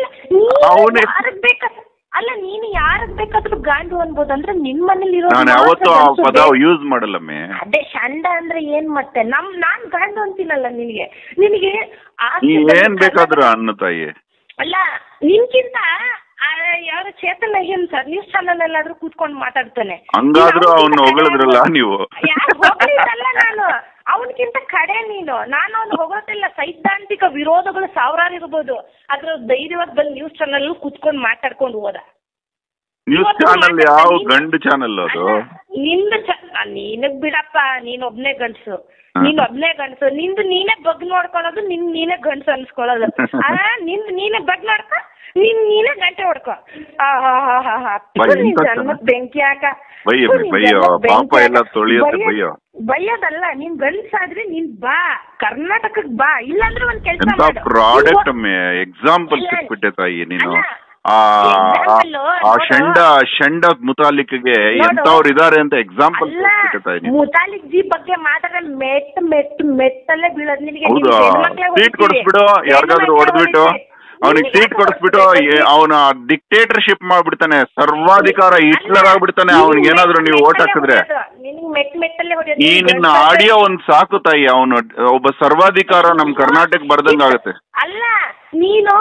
ಅವ್ನೇ- ಯಾರಗ್ ಬೇಕಾದ್ರೆ ಅಲ್ಲ ನೀನು ಯಾರಗ್ ಬೇಕಾದ್ರೂ ಗಾಂಡು ಅನ್ಬೋದು ಅಂದ್ರೆ ನಿನ್ ಮನೇಲಿ ಇರೋ ನಾನು ಯಾವತ್ತೂ ಆ ಪದ ಯೂಸ್ ಮಾಡಲ್ಲಮ್ಮೆ ಅದೇ ಶಂಡ ಅಂದ್ರೆ ಏನ್ ಮತ್ತೆ ನಮ್ ನಾನ್ ಗಂಡು ಅಂತೀನಲ್ಲ ನಿನಗೆ ನಿನಗೆ ನೀ ಆಸ್ತಿ ಏನ್ ಬೇಕಾದ್ರೂ ಅನ್ನ ತಾಯಿ ಅಲ್ಲ ನಿನ್ಕಿಂತ ಆ ಯಾರು ಚೇತನ್ ಅಯ್ಯನ್ ಸರ್ ನ್ಯೂಸ್ ಚಾನಲ್ ಎಲ್ಲಾದ್ರೂ ಕೂತ್ಕೊಂಡು ಮಾತಾಡ್ತಾನೆ ಹಂಗಾದ್ರೂ ಅವ್ನ ಹೊಗಳಿದ್ರಲ್ಲ ನೀವು ಯಾರ್ ಹೊಗಳಿದ್ದಲ್ಲ ನಾನು ಅವನಕ್ಕಿಂತ ಕಡೆ ನೀನು ನಾನು ಅವ್ನು ಹೊಗಳತಿಲ್ಲ ಸೈದ್ಧಾಂತಿಕ ವಿರೋಧಗಳು ಸಾವಿರಾರು ಇರ್ಬೋದು ಅದ್ರ ಧೈರ್ಯವಾಗಿ ಬಂದು ನ್ಯೂಸ್ ಚಾನಲ್ ಕೂತ್ಕೊಂಡು ಮಾತಾಡ್ಕೊಂಡು ಹೋದ ನ್ಯೂಸ್ ಇವತ್ತು ಚಾನಲ್ ಯಾವ ಮಾತಾಡ್ತಾ ಗಂಡು ಚಾನಲ್ ಅದು ಅಲ್ಲ, ನಿಂದು ಚ ನೀನಗ್ ಬಿಡಪ್ಪ ನೀನ್ ಒಬ್ನೇ ಗಂಡ್ಸು ಹಾ. ನೀನ್ ಒಬ್ನೇ ಗಂಡ್ಸು ನಿಂದು ನೀನೇ ಬಗ್ ನೋಡ್ಕೊಳ್ಳೋದು ನಿನ್ ನೀನೇ ಗಂಡ್ಸು ಅನ್ಸ್ಕೊಳ್ಳೋದು ಆ ನಿಂದು ನೀನೇ ಬಗ್ ನೋಡ್ಕೊ ನಿನ್ ನೀನೇ ಗಂಟೆ ಹೊಡ್ಕೊ ಆ ಹಾ ಹಾ ಹಾ ಹಾ ಬೈ, ನಿನ್ ಇಂಥ ಜನ್ಮಕ್ ಬೆಂಕಿ ಹಾಕ ಬೈಯೋ, ಥು, ನಿನ್ ಬೈಯೋ, ಜನ್ಮಕ್ ಬೆಂಕಿ ಪಾಪ ಎಲ್ಲ ಹಾಕ. ತೊಳಿಯತ್ತೆ, ಬೈಯೋದ್- ಬೈಯೋ. ಬೈಯೋದಲ್ಲ ನೀನ್ ಗಂಡ್ಸಾದ್ರೆ ನೀನ್ ಬಾ ಕರ್ನಾಟಕಕ್ ಬಾ ಇಲ್ಲಾಂದ್ರೆ ಒಂದ್ ಕೆಲ್ಸ ಎಂತ ಮಾಡು ಪ್ರಾಡಕ್ಟ್ ನೀವು- ಅಮ್ಮೆ ಎಕ್ಸಾಂಪಲ್ ಅಲ್ಲ, ಸಿಕ್ಬಿಟ್ಟೆ ತಾಯಿ ನೀನು ಅಲ್ಲ, ಆ example, ಆ ನೋಡು. ಶಂಡ ಶಂಡ ಮುತಾಲಿಕ್ಗೆ ನೋಡು. ಎಂತವ್ರು ಇದಾರೆ ಅಂತ ಎಕ್ಸಾಂಪಲ್ ಅಲ್ಲ ಸಿಕ್ಬಿಟ್ಟೆ ತಾಯಿ ನೀನು ಮುತಾಲಿಕ್ ಜಿ ಬಗ್ಗೆ ಮಾತಾಡ ಮೆಟ್ ಮೆಟ್ ಮೆಟ್ಟಲ್ಲೇ ಬೀಳೋದು ನಿನಗೆ ಹೌದಾ ಸೀಟ್ ಕೊಡಿಸ್ಬಿಡು ಯಾರಿಗಾದ್ರೂ ಹೊಡೆದ್ಬಿಟ್ಟು ಅವನಿಗೆ ಸೀಟ್ ಕೊಡಿಸ್ಬಿಟ್ಟು ಅವನ ಡಿಕ್ಟೇಟರ್ಶಿಪ್ ಮಾಡ್ಬಿಡ್ತಾನೆ ಸರ್ವಾಧಿಕಾರ ಹಿಟ್ಲರ್ ಆಗ್ಬಿಡ್ತಾನೆ ಅವ್ನಿಗೆ ಏನಾದ್ರು ನೀವು ಓಟ್ ಹಾಕಿದ್ರೆ ನಿನಗೆ ಮೆಟ್ ಮೆಟ್ಟಲ್ಲೇ ಹೊಡೆಯೋದು ಈ ನಿನ್ನ ಆಡಿಯೋ ಒಂದ್ ಸಾಕು ತಾಯಿ ಅವನು ಒಬ್ಬ ಸರ್ವಾಧಿಕಾರ ನಮ್ ಕರ್ನಾಟಕ ಬರ್ದಂಗ ಆಗುತ್ತೆ ಅಲ್ಲ ನೀನು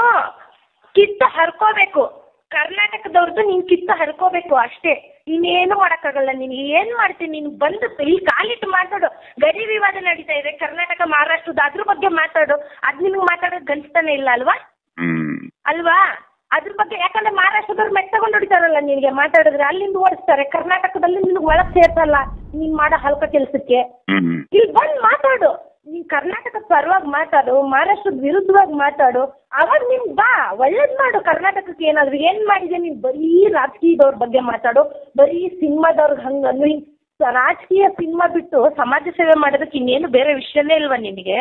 ಕಿತ್ತ ಹರ್ಕೋಬೇಕು ಕರ್ನಾಟಕದವ್ರದ್ದು ನೀನ್ ಕಿತ್ತ ಹರ್ಕೋಬೇಕು ಅಷ್ಟೇ ಇನ್ನೇನು ಮಾಡಕ್ಕಾಗಲ್ಲ ನೀನು ಏನ್ ಮಾಡ್ತೀನಿ ನೀನು ಬಂದು ಇಲ್ಲಿ ಕಾಲಿಟ್ಟು ಮಾತಾಡು ಗಡಿ ವಿವಾದ ನಡೀತಾ ಇದೆ ಕರ್ನಾಟಕ ಮಹಾರಾಷ್ಟ್ರದ ಅದ್ರ ಬಗ್ಗೆ ಮಾತಾಡು ಅದ್ ನಿನ್ಗೆ ಮಾತಾಡೋದು ಗನ್ಸ್ತಾನೆ ಇಲ್ಲ ಅಲ್ವಾ ಹ್ಮ್ ಅಲ್ವಾ ಅದ್ರ ಬಗ್ಗೆ ಯಾಕಂದ್ರೆ ಮಹಾರಾಷ್ಟ್ರದವ್ರು ಮೆಟ್ ತಗೊಂಡು ಹೊಡಿತಾರಲ್ಲ ನಿನಗೆ ಮಾತಾಡಿದ್ರೆ ಅಲ್ಲಿಂದ ಓಡಿಸ್ತಾರೆ ಕರ್ನಾಟಕದಲ್ಲಿ ನಿನ್ಗೆ ಒಳಗ್ ಸೇರ್ಸಲ್ಲ ನೀನ್ ಮಾಡೋ ಹಲ್ಕ ಕೆಲ್ಸಕ್ಕೆ ಹ್ಮ್ ಇಲ್ಲಿ ಬಂದು ಮಾತಾಡು ನೀನ್ ಕರ್ನಾಟಕದ ಪರವಾಗಿ ಮಾತಾಡು ಮಹಾರಾಷ್ಟ್ರದ ವಿರುದ್ಧವಾಗಿ ಮಾತಾಡು ಅವಾಗ ನಿನ್ ಬಾ ಒಳ್ಳೇದ್ ಮಾಡು ಕರ್ನಾಟಕಕ್ಕೆ ಏನಾದ್ರು ಏನ್ ಮಾಡಿದೆ ನೀನ್ ಬರೀ ರಾಜಕೀಯದವ್ರ ಬಗ್ಗೆ ಮಾತಾಡು ಬರೀ ಸಿನಿಮಾದವ್ರಿಗೆ ಹಂಗ ನೀ ರಾಜಕೀಯ ಸಿನಿಮಾ ಬಿಟ್ಟು ಸಮಾಜ ಸೇವೆ ಮಾಡೋದಕ್ಕೆ ಇನ್ನೇನು ಬೇರೆ ವಿಷಯನೇ ಇಲ್ವಾ ನಿನಗೆ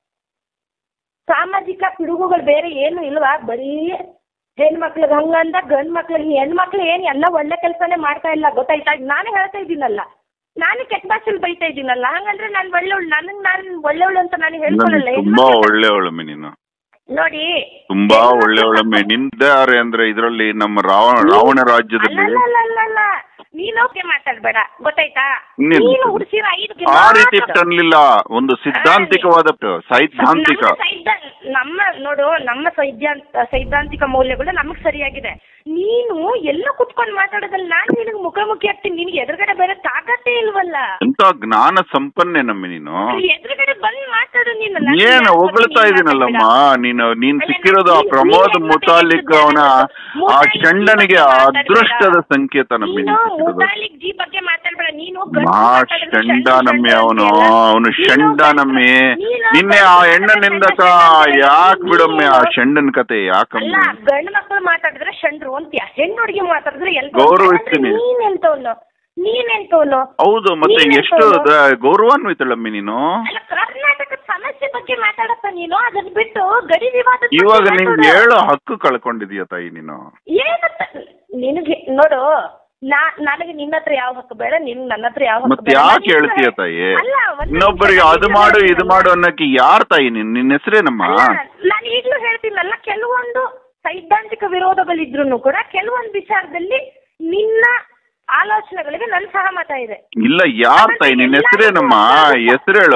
ಸಾಮಾಜಿಕ ಪಿಡುಗುಗಳು ಬೇರೆ ಏನು ಇಲ್ವಾ ಬರೀ ಹೆಣ್ಮಕ್ಳಿಗೆ ಹಂಗಂದ ಗಂಡ್ ಮಕ್ಳಿಗೆ ಹೆಣ್ಮಕ್ಳು ಏನ್ ಎಲ್ಲ ಒಳ್ಳೆ ಕೆಲಸನೇ ಮಾಡ್ತಾ ಇಲ್ಲ ಗೊತ್ತಾಯ್ತಾ ನಾನೇ ಹೇಳ್ತಾ ಇದ್ದೀನಲ್ಲ ನಾನು ಕೆಟ್ಟ ಭಾಷೆಲಿ ಬೈತಾ ಇದ್ದೀನಲ್ಲ ಹಂಗಂದ್ರೆ ನಾನು ಒಳ್ಳೆವಳು ನನಗ್ ನಾನು ಒಳ್ಳೆವಳು ಅಂತ ನಾನು ಹೇಳ್ಕೊಳ್ಳಲ್ಲ ತುಂಬಾ ಹೆಣ್ಮಕ್ಳು- ಒಳ್ಳೆಯವಳಮ್ಮೆ ನೀನು ನೋಡಿ ತುಂಬಾ ಹೆಣ್ಮಕ್ಳು- ಒಳ್ಳೆಯವಳಮ್ಮೆ ನಿಂದಾರೆ ಅಂದ್ರೆ ಇದ್ರಲ್ಲಿ ನಮ್ಮ ರಾವಣ ರಾವಣ ರಾಜ್ಯದಲ್ಲಿ ಅಲ್ಲಲ್ಲಲ್ಲಲ್ಲ ನೀನು ಓಕೆ ಮಾತಾಡ್ಬೇಡ ಗೊತ್ತಾಯ್ತಾ ಇನ್ನೇನು? ನೀನು ಉಡ್ಸಿರೋ ಐದು ಆ ರೀತಿ ಅನ್ಲಿಲ್ಲ ಒಂದು ಸಿದ್ಧಾಂತಿಕವಾದ ಸೈದ್ಧಾಂತಿಕ ನಮ್ಮ ಸೈದ್ಧ- ನಮ್ಮ ನೋಡು ನಮ್ಮ ಸೈದ್ಧಾಂತ ಸೈದ್ಧಾಂತಿಕ ಮೌಲ್ಯಗಳು ನಮಗ್ ಸರಿಯಾಗಿದೆ ನೀನು ಎಲ್ಲ ಕುತ್ಕೊಂಡು ಮಾತಾಡೋದ್ರಲ್ಲಿ ನಾನು ನಿನಗೆ ಮುಖಾಮುಖಿ ಆಗ್ತೀನಿ ನಿನಗೆ ಎದುರುಗಡೆ ಬೇರೆ ತಾಕತ್ತೇ ಇಲ್ವಲ್ಲ ಎಂತ ಜ್ಞಾನ ಸಂಪನ್ನೆ ನಮ್ಮೆ ನೀನು ಎದುರುಗಡೆ ಬಂದು ಮಾತಾಡು ನೀನು ನಾನು ಏನ್ ಯಾಕೆ ಹೊಗಳ್ತಾ ನೀನ್ ಇದೀನಲ್ಲಮ್ಮ ಮಾತಾಡ್ಬೇಡ? ನೀನು ನೀನ್ ಅಲ್ಲ, ಸಿಕ್ಕಿರೋದು ಆ ನೀನ್- ಪ್ರಮೋದ್ ನೀನ್ ಮುತಾಲಿಕ್ ಮತ್ತೆ ಅವನ ಆ ಮುತಾಲಿಕ್ ಜಿ ಚಂಡನಿಗೆ ಬಗ್ಗೆ ಮಾತಾಡ್ಬೇಡ. ಅದೃಷ್ಟದ ಸಂಕೇತ ನಮ್ಮೆ ನೀನು ನೀನ್ ಸಿಕ್ಕಿರೋದು ಮುತಾಲಿಕ್ ಜಿ ಬಗ್ಗೆ ಮಾತಾಡ್ಬೇಡ ನೀನು ಗಂಡು ಮಾ ಮಾತಾಡಿದ್ರೆ ಶಂಡ ಶಂಡ ನಮ್ಮೆ ಶಂಡ ಅವನು ಅಂತೀಯಲ್ಲ. ಅವನು ನೀನು ಶಂಡ ಗಂಡು- ನಮ್ಮೆ ನೀನು ನಿನ್ನೆ ಆ ಗಂಡು ಹೆಣ್ಣ ಮಾತಾಡಿದ್ರೆ ನಿಂದಕ ಶಂಡ ಅಂತ ಯಾಕ್ ನೀನು- ಬಿಡಮ್ಮೆ ಆ ಶಂಡನ್ ಕತೆ ಯಾಕಮ್ಮ ಅಲ್ಲ ಗಂಡು ಮಕ್ಕಳು ಮಾತಾಡಿದ್ರೆ ಶಂಡ್ರು ಅಂತೀಯ ಹೆಣ್ಣು ಹುಡುಗಿ ಮಾತಾಡಿದ್ರೆ ಎಲ್ ಗೌರವಿಸ್ತೀನಿ. ನೀನೆಂತವನು ನೀನೆಂತವನು ಹೌದು ಮತ್ತೆ ನೀನ್ ಎಷ್ಟು ಎಂತವ್ನು? ದ- ಗೌರವಾನ್ವಿತಳಮ್ಮೆ ನೀನು ಅಲ್ಲ ಕರ್ನಾಟಕದ ಸಮಸ್ಯೆ ಬಗ್ಗೆ ಮಾತಾಡಪ್ಪ ನೀನು ಅದನ್ನ ಬಿಟ್ಟು ಗಡಿ ವಿವಾದ ಇವಾಗ ನಿಂಗೆ ಹೇಳೋ ಹಕ್ಕು ಕಳ್ಕೊಂಡಿದೀಯ ತಾಯಿ ನೀನು ಏನಂತ ನಿನಗೆ ನೋಡು ನಾ ನನಗೆ ನಿನ್ನ ಹತ್ರ ಯಾವ ಹಕ್ಕು ಬೇಡ ನಿನ್ ನನ್ನ ಹತ್ರ ಯಾವ ಹಕ್ಕು ಮತ್ತೆ ಬೇಡ ಯಾಕೆ ನಾನು ಹೇಳ್ತೀಯ ನಿನ್ನ- ತಾಯಿ ಅಲ್ಲ, ಒಂದು ಇನ್ನೊಬ್ಬರಿಗೆ ನಿಮಿಷ ಅದು ನಾನು ಮಾಡು ಹೇಳ್ತೀನಲ್ಲ. ಇದು ಮಾಡು ಅನ್ನಕ್ಕೆ ಯಾರ್ ತಾಯಿ ನೀನ್ ನಿನ್ನ ಹೆಸರೇನಮ್ಮ ಅಲ್ಲ, ನಾನು ಈಗಲೂ ಹೇಳ್ತೀನಲ್ಲ ಕೆಲವೊಂದು ಸೈದ್ಧಾಂತಿಕ ವಿರೋಧಗಳಿದ್ರು ಕೂಡ ಕೆಲವೊಂದು ವಿಚಾರದಲ್ಲಿ ನಿನ್ನ ಆಲೋಚನೆಗಳಿಗೆ ನನ್ನ ಸಹಮತ ಇದೆ ಇಲ್ಲ ಯಾರ್ ತಾಯಿ ನಿನ್ನ ಹೆಸರೇನಮ್ಮ ಹೆಸರೇಳು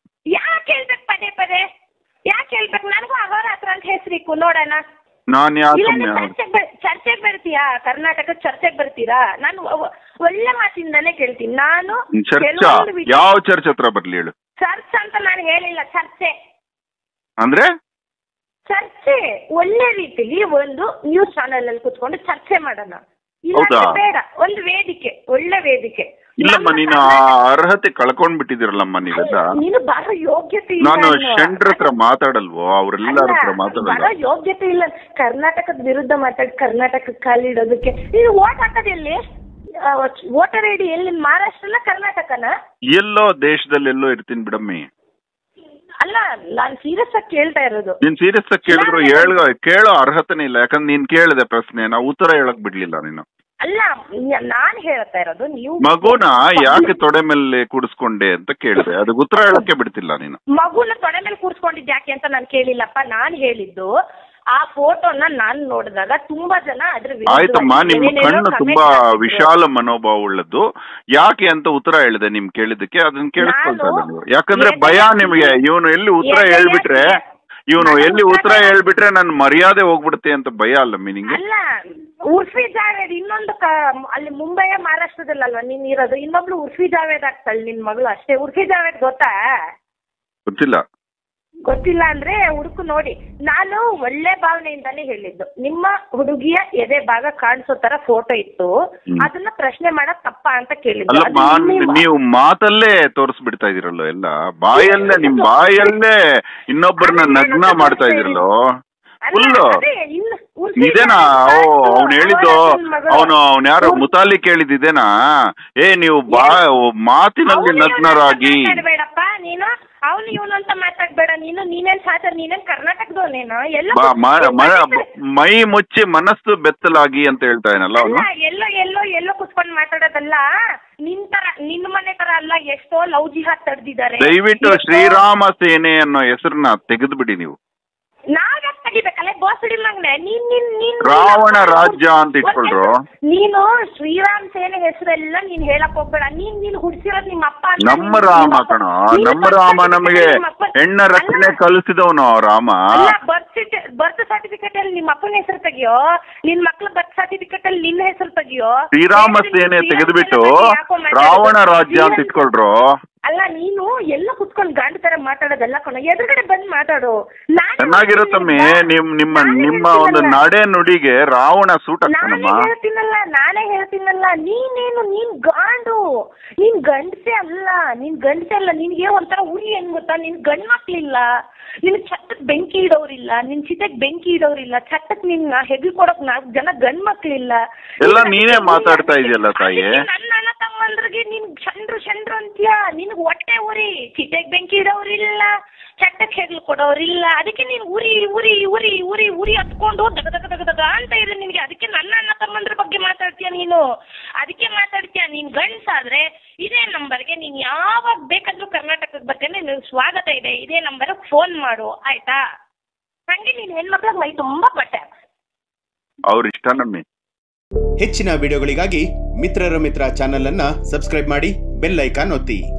ಯಾಕೆ ಹೇಳ್ಬೇಕು ಪದೇ ಪದೇ ಯಾಕೆ ಹೇಳ್ಬೇಕು ನನಗೂ ಅಹೋರ ಹತ್ರ ಅಂತ ಹೆಸರಿಕ್ಕು ನೋಡೋಣ ನಾನ್ ಯಾಕೆ ಇಲ್ಲಾಂದ್ರೆ ಸುಮ್ನೆ ಚರ್ಚೆಗೆ ಬರ್- ಚರ್ಚೆಗೆ ಬರ್ತೀಯಾ ಕರ್ನಾಟಕ ಚರ್ಚೆಗೆ ಬರ್ತೀರಾ ನಾನು ಒ- ಒಳ್ಳೆ ಮಾತಿಂದಾನೇ ಕೇಳ್ತೀನಿ ನಾನು ಚರ್ಚಾ ಕೆಲವೊಂದು ವಿಚಾರ- ಯಾವ ಚರ್ಚ್ ಹತ್ರ ಬರ್ಲಿ ಹೇಳು ಚರ್ಚ್ ಅಂತ ನಾನು ಹೇಳಿಲ್ಲ ಚರ್ಚೆ ಅಂದ್ರೆ ಚರ್ಚೆ ಒಳ್ಳೆ ರೀತಿಲಿ ಒಂದು ನ್ಯೂಸ್ ಚಾನೆಲ್ ಅಲ್ಲಿ ಕುತ್ಕೊಂಡು ಚರ್ಚೆ ಮಾಡೋಣ ಇಲ್ಲ ಹೌದಾ? ಅಂದ್ರೆ ಬೇಡ ಒಂದು ವೇದಿಕೆ ಒಳ್ಳೆ ವೇದಿಕೆ ಇಲ್ಲಮ್ಮ ನಮ್ಮ ನೀನು ಆ ಕರ್ನಾಟಕ- ಅರ್ಹತೆ ಕಳ್ಕೊಂಡ್ ಬಿಟ್ಟಿದಿರಲ್ಲಮ್ಮ ನೀವೆಲ್ಲ ಅಲ್ಲ, ನೀನು ಬರೋ ಯೋಗ್ಯತೆ ಇಲ್ಲ ನಾನು ಅನ್ನೋ. ಶಂಡ್ರ ಹತ್ರ ಮಾತಾಡಲ್ವೋ ಅವ್ರೆಲ್ಲರ ಹತ್ರ ಅಲ್ಲ, ಮಾತಾಡಲ್ಲ ಬರೋ ಯೋಗ್ಯತೆ ಇಲ್ಲ ಕರ್ನಾಟಕದ ವಿರುದ್ಧ ಮಾತಾಡಿ ಕರ್ನಾಟಕಕ್ಕೆ ಕಾಲಿಡೋದಕ್ಕೆ ನೀನು ಓಟ್ ಹಾಕೋದು ಎಲ್ಲಿ ವೋಟರ್ ಐ ಡಿ ಎಲ್ಲಿ ಮಹಾರಾಷ್ಟ್ರನ ಕರ್ನಾಟಕನ ಎಲ್ಲೋ ದೇಶದಲ್ಲಿ ಎಲ್ಲೋ ಇರ್ತೀನಿ ಬಿಡಮ್ಮಿ ಅಲ್ಲ ನಾನು ಸೀರಿಯಸ್ ಆಗಿ ಕೇಳ್ತಾ ಇರೋದು ನೀನ್ ಸೀರಿಯಸ್ ಆಗಿ ಕೇಳಿದ್ರು ನಾನು- ಹೇಳ ಕೇಳೋ ಅರ್ಹತೆನೇ ಇಲ್ಲ ಯಾಕಂದ್ರೆ ನೀನ್ ಕೇಳಿದೆ ಪ್ರಶ್ನೆ ನಾ ಉತ್ತರ ಹೇಳಕ್ ಬಿಡ್ಲಿಲ್ಲ ನೀನು ಅಲ್ಲ ನ- ನಾನ್ ಹೇಳ್ತಾ ಇರೋದು ನೀವು ಮಗುನ ಯಾಕೆ ತೊಡೆ ಮೇಲೆ ಕೂಡಿಸ್ಕೊಂಡೆ ಅಂತ ಕೇಳಿದೆ ಅದಕ್ಕೆ ಉತ್ತರ ಹೇಳಕ್ಕೆ ಬಿಡ್ತಿಲ್ಲ ನೀನು ಮಗುನ ತೊಡೆ ಮೇಲೆ ಕೂರ್ಸ್ಕೊಂಡಿದ್ ಯಾಕೆ ಅಂತ ನಾನು ಕೇಳಿಲ್ಲಪ್ಪ ನಾನ್ ಹೇಳಿದ್ದು ಆ ಫೋಟೋನ ನಾನ್ ನೋಡಿದಾಗ ತುಂಬಾ ಜನ ಅದ್ರ ವಿರುದ್ಧವಾಗಿ ಆಯ್ತಮ್ಮ ನಿಮ್ ಏನೇನೇನೋ ಕಣ್ಣು comment ತುಂಬಾ ಹಾಕಿದ್ರು. ವಿಶಾಲ ಮನೋಭಾವ ಉಳ್ಳದ್ದು ಯಾಕೆ ಅಂತ ಉತ್ತರ ಹೇಳಿದೆ ನಿಮ್ ಕೇಳಿದ್ದಕ್ಕೆ ಅದನ್ನ ಕೇಳಿಸ್ಕೊಳ್ತಾ ಇಲ್ಲ ನಾನು ನೀವು ಯಾಕಂದ್ರೆ ಎದೆ ಭಯ ಎತ್ತಿ- ನಿಮ್ಗೆ ಇವನು ಎಲ್ಲಿ ಉತ್ತರ ಎದೆ ಹೇಳ್ಬಿಟ್ರೆ ಎತ್ತಿ- ಇವನು ನಾನು ಎಲ್ಲಿ ಉತ್ತರ ಉತ್ತರ- ಹೇಳ್ಬಿಟ್ರೆ ನನ್ ಮರ್ಯಾದೆ ಹೋಗ್ಬಿಡುತ್ತೆ ಅಂತ ಭಯ ಅಲ್ಲ ಮೀನಿಂಗ್ ಅಲ್ಲ ಉರ್ಫಿ ಜಾವೇದ್ ಇನ್ನೊಂದು ಕ ಅಲ್ಲಿ ಮುಂಬೈಯ ಮಹಾರಾಷ್ಟ್ರದಲ್ಲಲ್ವಾ ನೀನ್ ಇರೋದು ಇನ್ನೊಬ್ಳು ಉರ್ಫಿ ಜಾವೇದ್ ಆಗ್ತಾಳೆ ನಿನ್ ಮಗಳು ಅಷ್ಟೇ ಉರ್ಫಿ ಜಾವೇದ್ ಗೊತ್ತಾ ಗೊತ್ತಿಲ್ಲ ಗೊತ್ತಿಲ್ಲ ಅಂದ್ರೆ ಹುಡುಕು ನೋಡಿ ನಾನು ಒಳ್ಳೆ ಭಾವನೆಯಿಂದಾನೇ ಹೇಳಿದ್ದು ನಿಮ್ಮ ಹುಡುಗಿಯ ಎದೆ ಭಾಗ ಕಾಣಿಸೋ ತರ ಫೋಟೋ ಇತ್ತು ಹ್ಮ್. ಅದನ್ನ ಪ್ರಶ್ನೆ ಮಾಡಕ್ ತಪ್ಪ ಅಂತ ಕೇಳಿದ್ದು ಅಲ್ಲಮ್ಮ ಅದು ನಿಮ್ಮ- ನೀವು ಮಾತಲ್ಲೇ ತೋರಿಸ್ಬಿಡ್ತಾ ಇದೀರಲ್ಲೋ ಎಲ್ಲ ಬಾಯಲ್ಲೇ ನಿಮ್ ಬಾಯಲ್ಲೇ ಇನ್ನೊಬ್ಬರನ್ನ ಅದೇ ನಗ್ನ ನಾನು ಮಾಡ್ತಾ ತೋರಿಸ್ತಾ ಇದೀರಲ್ಲೋ ಅಲ್ಲ, ಫುಲ್ಲು ಅದೇ ಇನ್ನು ಉರ್ಫಿ ಇದೇನಾ ಜಾವೇದ್ ಓ ಕಾಣಿಸು, ಅವ್ನು ಹೇಳಿದ್ದು ಅವರ ನನ್ ಮಗಳು. ಅವನು ಅವ್ನು ಯಾರೋ ಉರ್- ಮುತಾಲಿ ಕೇಳಿದ್ದೇನಾ ಏ ನೀವು ಬಾ ಮಾತಿನಲ್ಲಿ ಅವ್ನು ಇವ್ನು ನಗ್ನರಾಗಿ ಅಂತ ಮಾತಾಡ್ಬೇಡಪ್ಪ ನೀನು ಅವನು ಇವನು ಅಂತ ಮಾತಾಡ್ಬೇಡ ನೀನು ನೀನೇನ್ ಸಾಚರ್ ನೀನೇನ್ ಕರ್ನಾಟಕದವನೇನು ಎಲ್ಲ ಬಾ- ಮ- ಮ- ಮೈ ಮುಚ್ಚಿ ಮನಸ್ಸು ಬೆತ್ತಲಾಗಿ ಅಂತ ಹೇಳ್ತಾ ಏನಲ್ಲ ಅವನು ಅಲ್ಲ ಎಲ್ಲೋ ಎಲ್ಲೋ ಎಲ್ಲೋ ಕುತ್ಕೊಂಡು ಮಾತಾಡೋದಲ್ಲ ನಿನ್ ತರ ನಿನ್ ಮನೆ ತರ ಅಲ್ಲ ಎಷ್ಟೋ ಲವ್ ಜಿಹಾದ್ ತಡೆದಿದ್ದಾರೆ ದಯವಿಟ್ಟು ಶ್ರೀರಾಮ ಸೇನೆ ಅನ್ನೋ ಹೆಸರನ್ನ ತೆಗೆದು ಬಿಡಿ ನೀವು ನಾವ್ ಯಾಕೆ ತೆಗಿಬೇಕಲ್ಲ ಬೋಸಡಿ ಮಗ್ನೆ ನೀನ್ ನೀನ್ ನೀನ್ ರಾವಣ ರಾಜ್ಯ ಅಂತ ಇಟ್ಕೊಳ್ರು. ನೀನು ಶ್ರೀರಾಮ್ ಸೇನೆ ಹೆಸರೆಲ್ಲ ನೀನ್ ಹೇಳಕ್ ಹೋಗ್ಬೇಡ ನೀನ್ ನೀನ್ ಹುಡ್ಸಿರೋದ್ ನಿಮ್ಮ ಅಪ್ಪ ಅಲ್ಲ, ನಮ್ಮ ನೀನ್- ರಾಮ ನಿಮ್ಮ ಅಪ್ಪ- ಕಣ ನೀನು ನಮ್ಮ birth ರಾಮ certificate ನಮಗೆ ನಿಮ್ಮ ಅಪ್ಪ- ಹೆಣ್ಣ ರಕ್ಷಣೆ ಅಲ್ಲ, ಕಲಿಸಿದವನು ರಾಮ ಅಲ್ಲ ಬರ್ತ್ ಬರ್ತ್ ಸರ್ಟಿಫಿಕೇಟ್ ಅಲ್ಲಿ ನಿಮ್ಮ ಅಪ್ಪನ ಹೆಸರು ತೆಗಿಯೋ ನಿನ್ ಮಕ್ಳ ಬರ್ತ್ ಸರ್ಟಿಫಿಕೇಟ್ ಅಲ್ಲಿ ನಿನ್ನ ಹೆಸರು ತೆಗಿಯೋ ಶ್ರೀರಾಮ ಬೇರೆ ಸೇನೆ ಶ್ರೀರಾಮ ತೆಗೆದ್ಬಿಟ್ಟು ಸೇನೆ ಬಗ್ಗೆ ಯಾಕೋ ಮಾತಾಡೋದು? ರಾವಣ ರಾಜ್ಯ ಅಂತ ಶ್ರೀರಾಮ- ಇಟ್ಕೊಳ್ರು ಅಲ್ಲ ನೀನು ಎಲ್ಲ ಕುತ್ಕೊಂಡು ಗಂಡ ತರ ಮಾತಾಡೋದಲ್ಲ ಕಣ ಎದುರುಗಡೆ ಬಂದ್ ಮಾತಾಡು ನಾನೇ ಚೆನ್ನಾಗಿರುತ್ತಮ್ಮಿ ಹೇಳ್ತೀನಲ್ಲ. ನಿಮ್ ನಿಮ್ಮ ನಾನೇ ನಿಮ್ಮ ಒಂದು ಹೇಳ್ತೀನಲ್ಲ. ನಡೆ ನುಡಿಗೆ ರಾವಣ ಸೂಟ್ ನಾನೇ ಆಗ್ತಾನಮ್ಮ ಹೇಳ್ತೀನಲ್ಲ ನಾನೇ ಹೇಳ್ತೀನಲ್ಲ ನೀನೇನು ನೀನ್ ಗಾಂಡು ನೀನ್ ಗಂಡಸೆ ಅಲ್ಲ ನೀನ್ ಗಂಡಸೆ ಅಲ್ಲ ನಿನ್ಗೆ ಒಂಥರ ಉರಿ ಏನ್ ಗೊತ್ತಾ ನಿನ್ ಗಂಡ್ ಮಕ್ಳಿಲ್ಲ ನಿನ್ ಛತ್ತಕ್ ಬೆಂಕಿ ಇಡೋರಿಲ್ಲ ನಿನ್ ಚಿತೆಗ್ ಬೆಂಕಿ ಇಡೋರಿಲ್ಲ ಛತ್ತಕ್ ನಿನ್ನ ಹೆಗಲ್ ಕೊಡಕ್ ನಾಲ್ಕು ಜನ ಗಂಡ್ ಮಕ್ಳಿಲ್ಲ ಎಲ್ಲ ನೀನ್ ನೀನೇ ಅದಕ್ಕೆ ಮಾತಾಡ್ತಾ ನೀನ್ ಇದೆಯಲ್ಲ ತಾಯಿ. ಅದಕ್ಕೆ ನನ್ನ ಅಣ್ಣ ತಮ್ಮಂದ್ರಿಗೆ ನೀನ್ ಚಂದ್ರು ಚಂದ್ರು ಅಂತೀಯ ನಿನ್ಗ್ ಹೊಟ್ಟೆ ಉರಿ ಚಿತೆಗ್ ಬೆಂಕಿ ಇಡೋರಿಲ್ಲ ಚಟ್ಟಕ್ ಹೆಗಲು ಕೊಡೋರಿಲ್ಲ ಅದಕ್ಕೆ ನೀನ್ ಉರಿ ಉರಿ ಉರಿ ಉರಿ ಉರಿ ಹತ್ಕೊಂಡು ದಗ ದಗ ದಗ ದಗ ಅಂತ ಇದೆ ನಿನ್ಗೆ ಅದಕ್ಕೆ ನನ್ನ ಅಣ್ಣ ತಮ್ಮಂದ್ರ ಬಗ್ಗೆ ಮಾತಾಡ್ತೀಯ ನೀನು ಅದಕ್ಕೆ ಮಾತಾಡ್ತೀಯ ನೀನ್ ಗಂಡ್ಸಾದ್ರೆ ಇದೇ ನಂಬರ್ಗೆ ನೀನ್ ಯಾವಾಗ ಬೇಕಾದ್ರೂ ಕರ್ನಾಟಕದ ಬಗ್ಗೆ ನಿನ್ ಸ್ವಾಗತ ಇದೆ ಇದೇ ನಂಬರ್ ಫೋನ್ ಮಾಡು ಆಯ್ತಾ ಹಂಗೆ ನೀನ್ ಹೆಣ್ಮಕ್ಳಿಗೆ ಮೈ ತುಂಬಾ ಬಟ್ಟೆ ಅವ್ರ ಇಷ್ಟ ನಮ್ಮಿ ಹೆಚ್ಚಿನ ವಿಡಿಯೋಗಳಿಗಾಗಿ ಮಿತ್ರರ ಮಿತ್ರ ಚಾನೆಲ್ ಅನ್ನ ಸಬ್ಸ್ಕ್ರೈಬ್ ಮಾಡಿ ಬೆಲ್ ಐಕಾನ್ ಒತ್ತಿ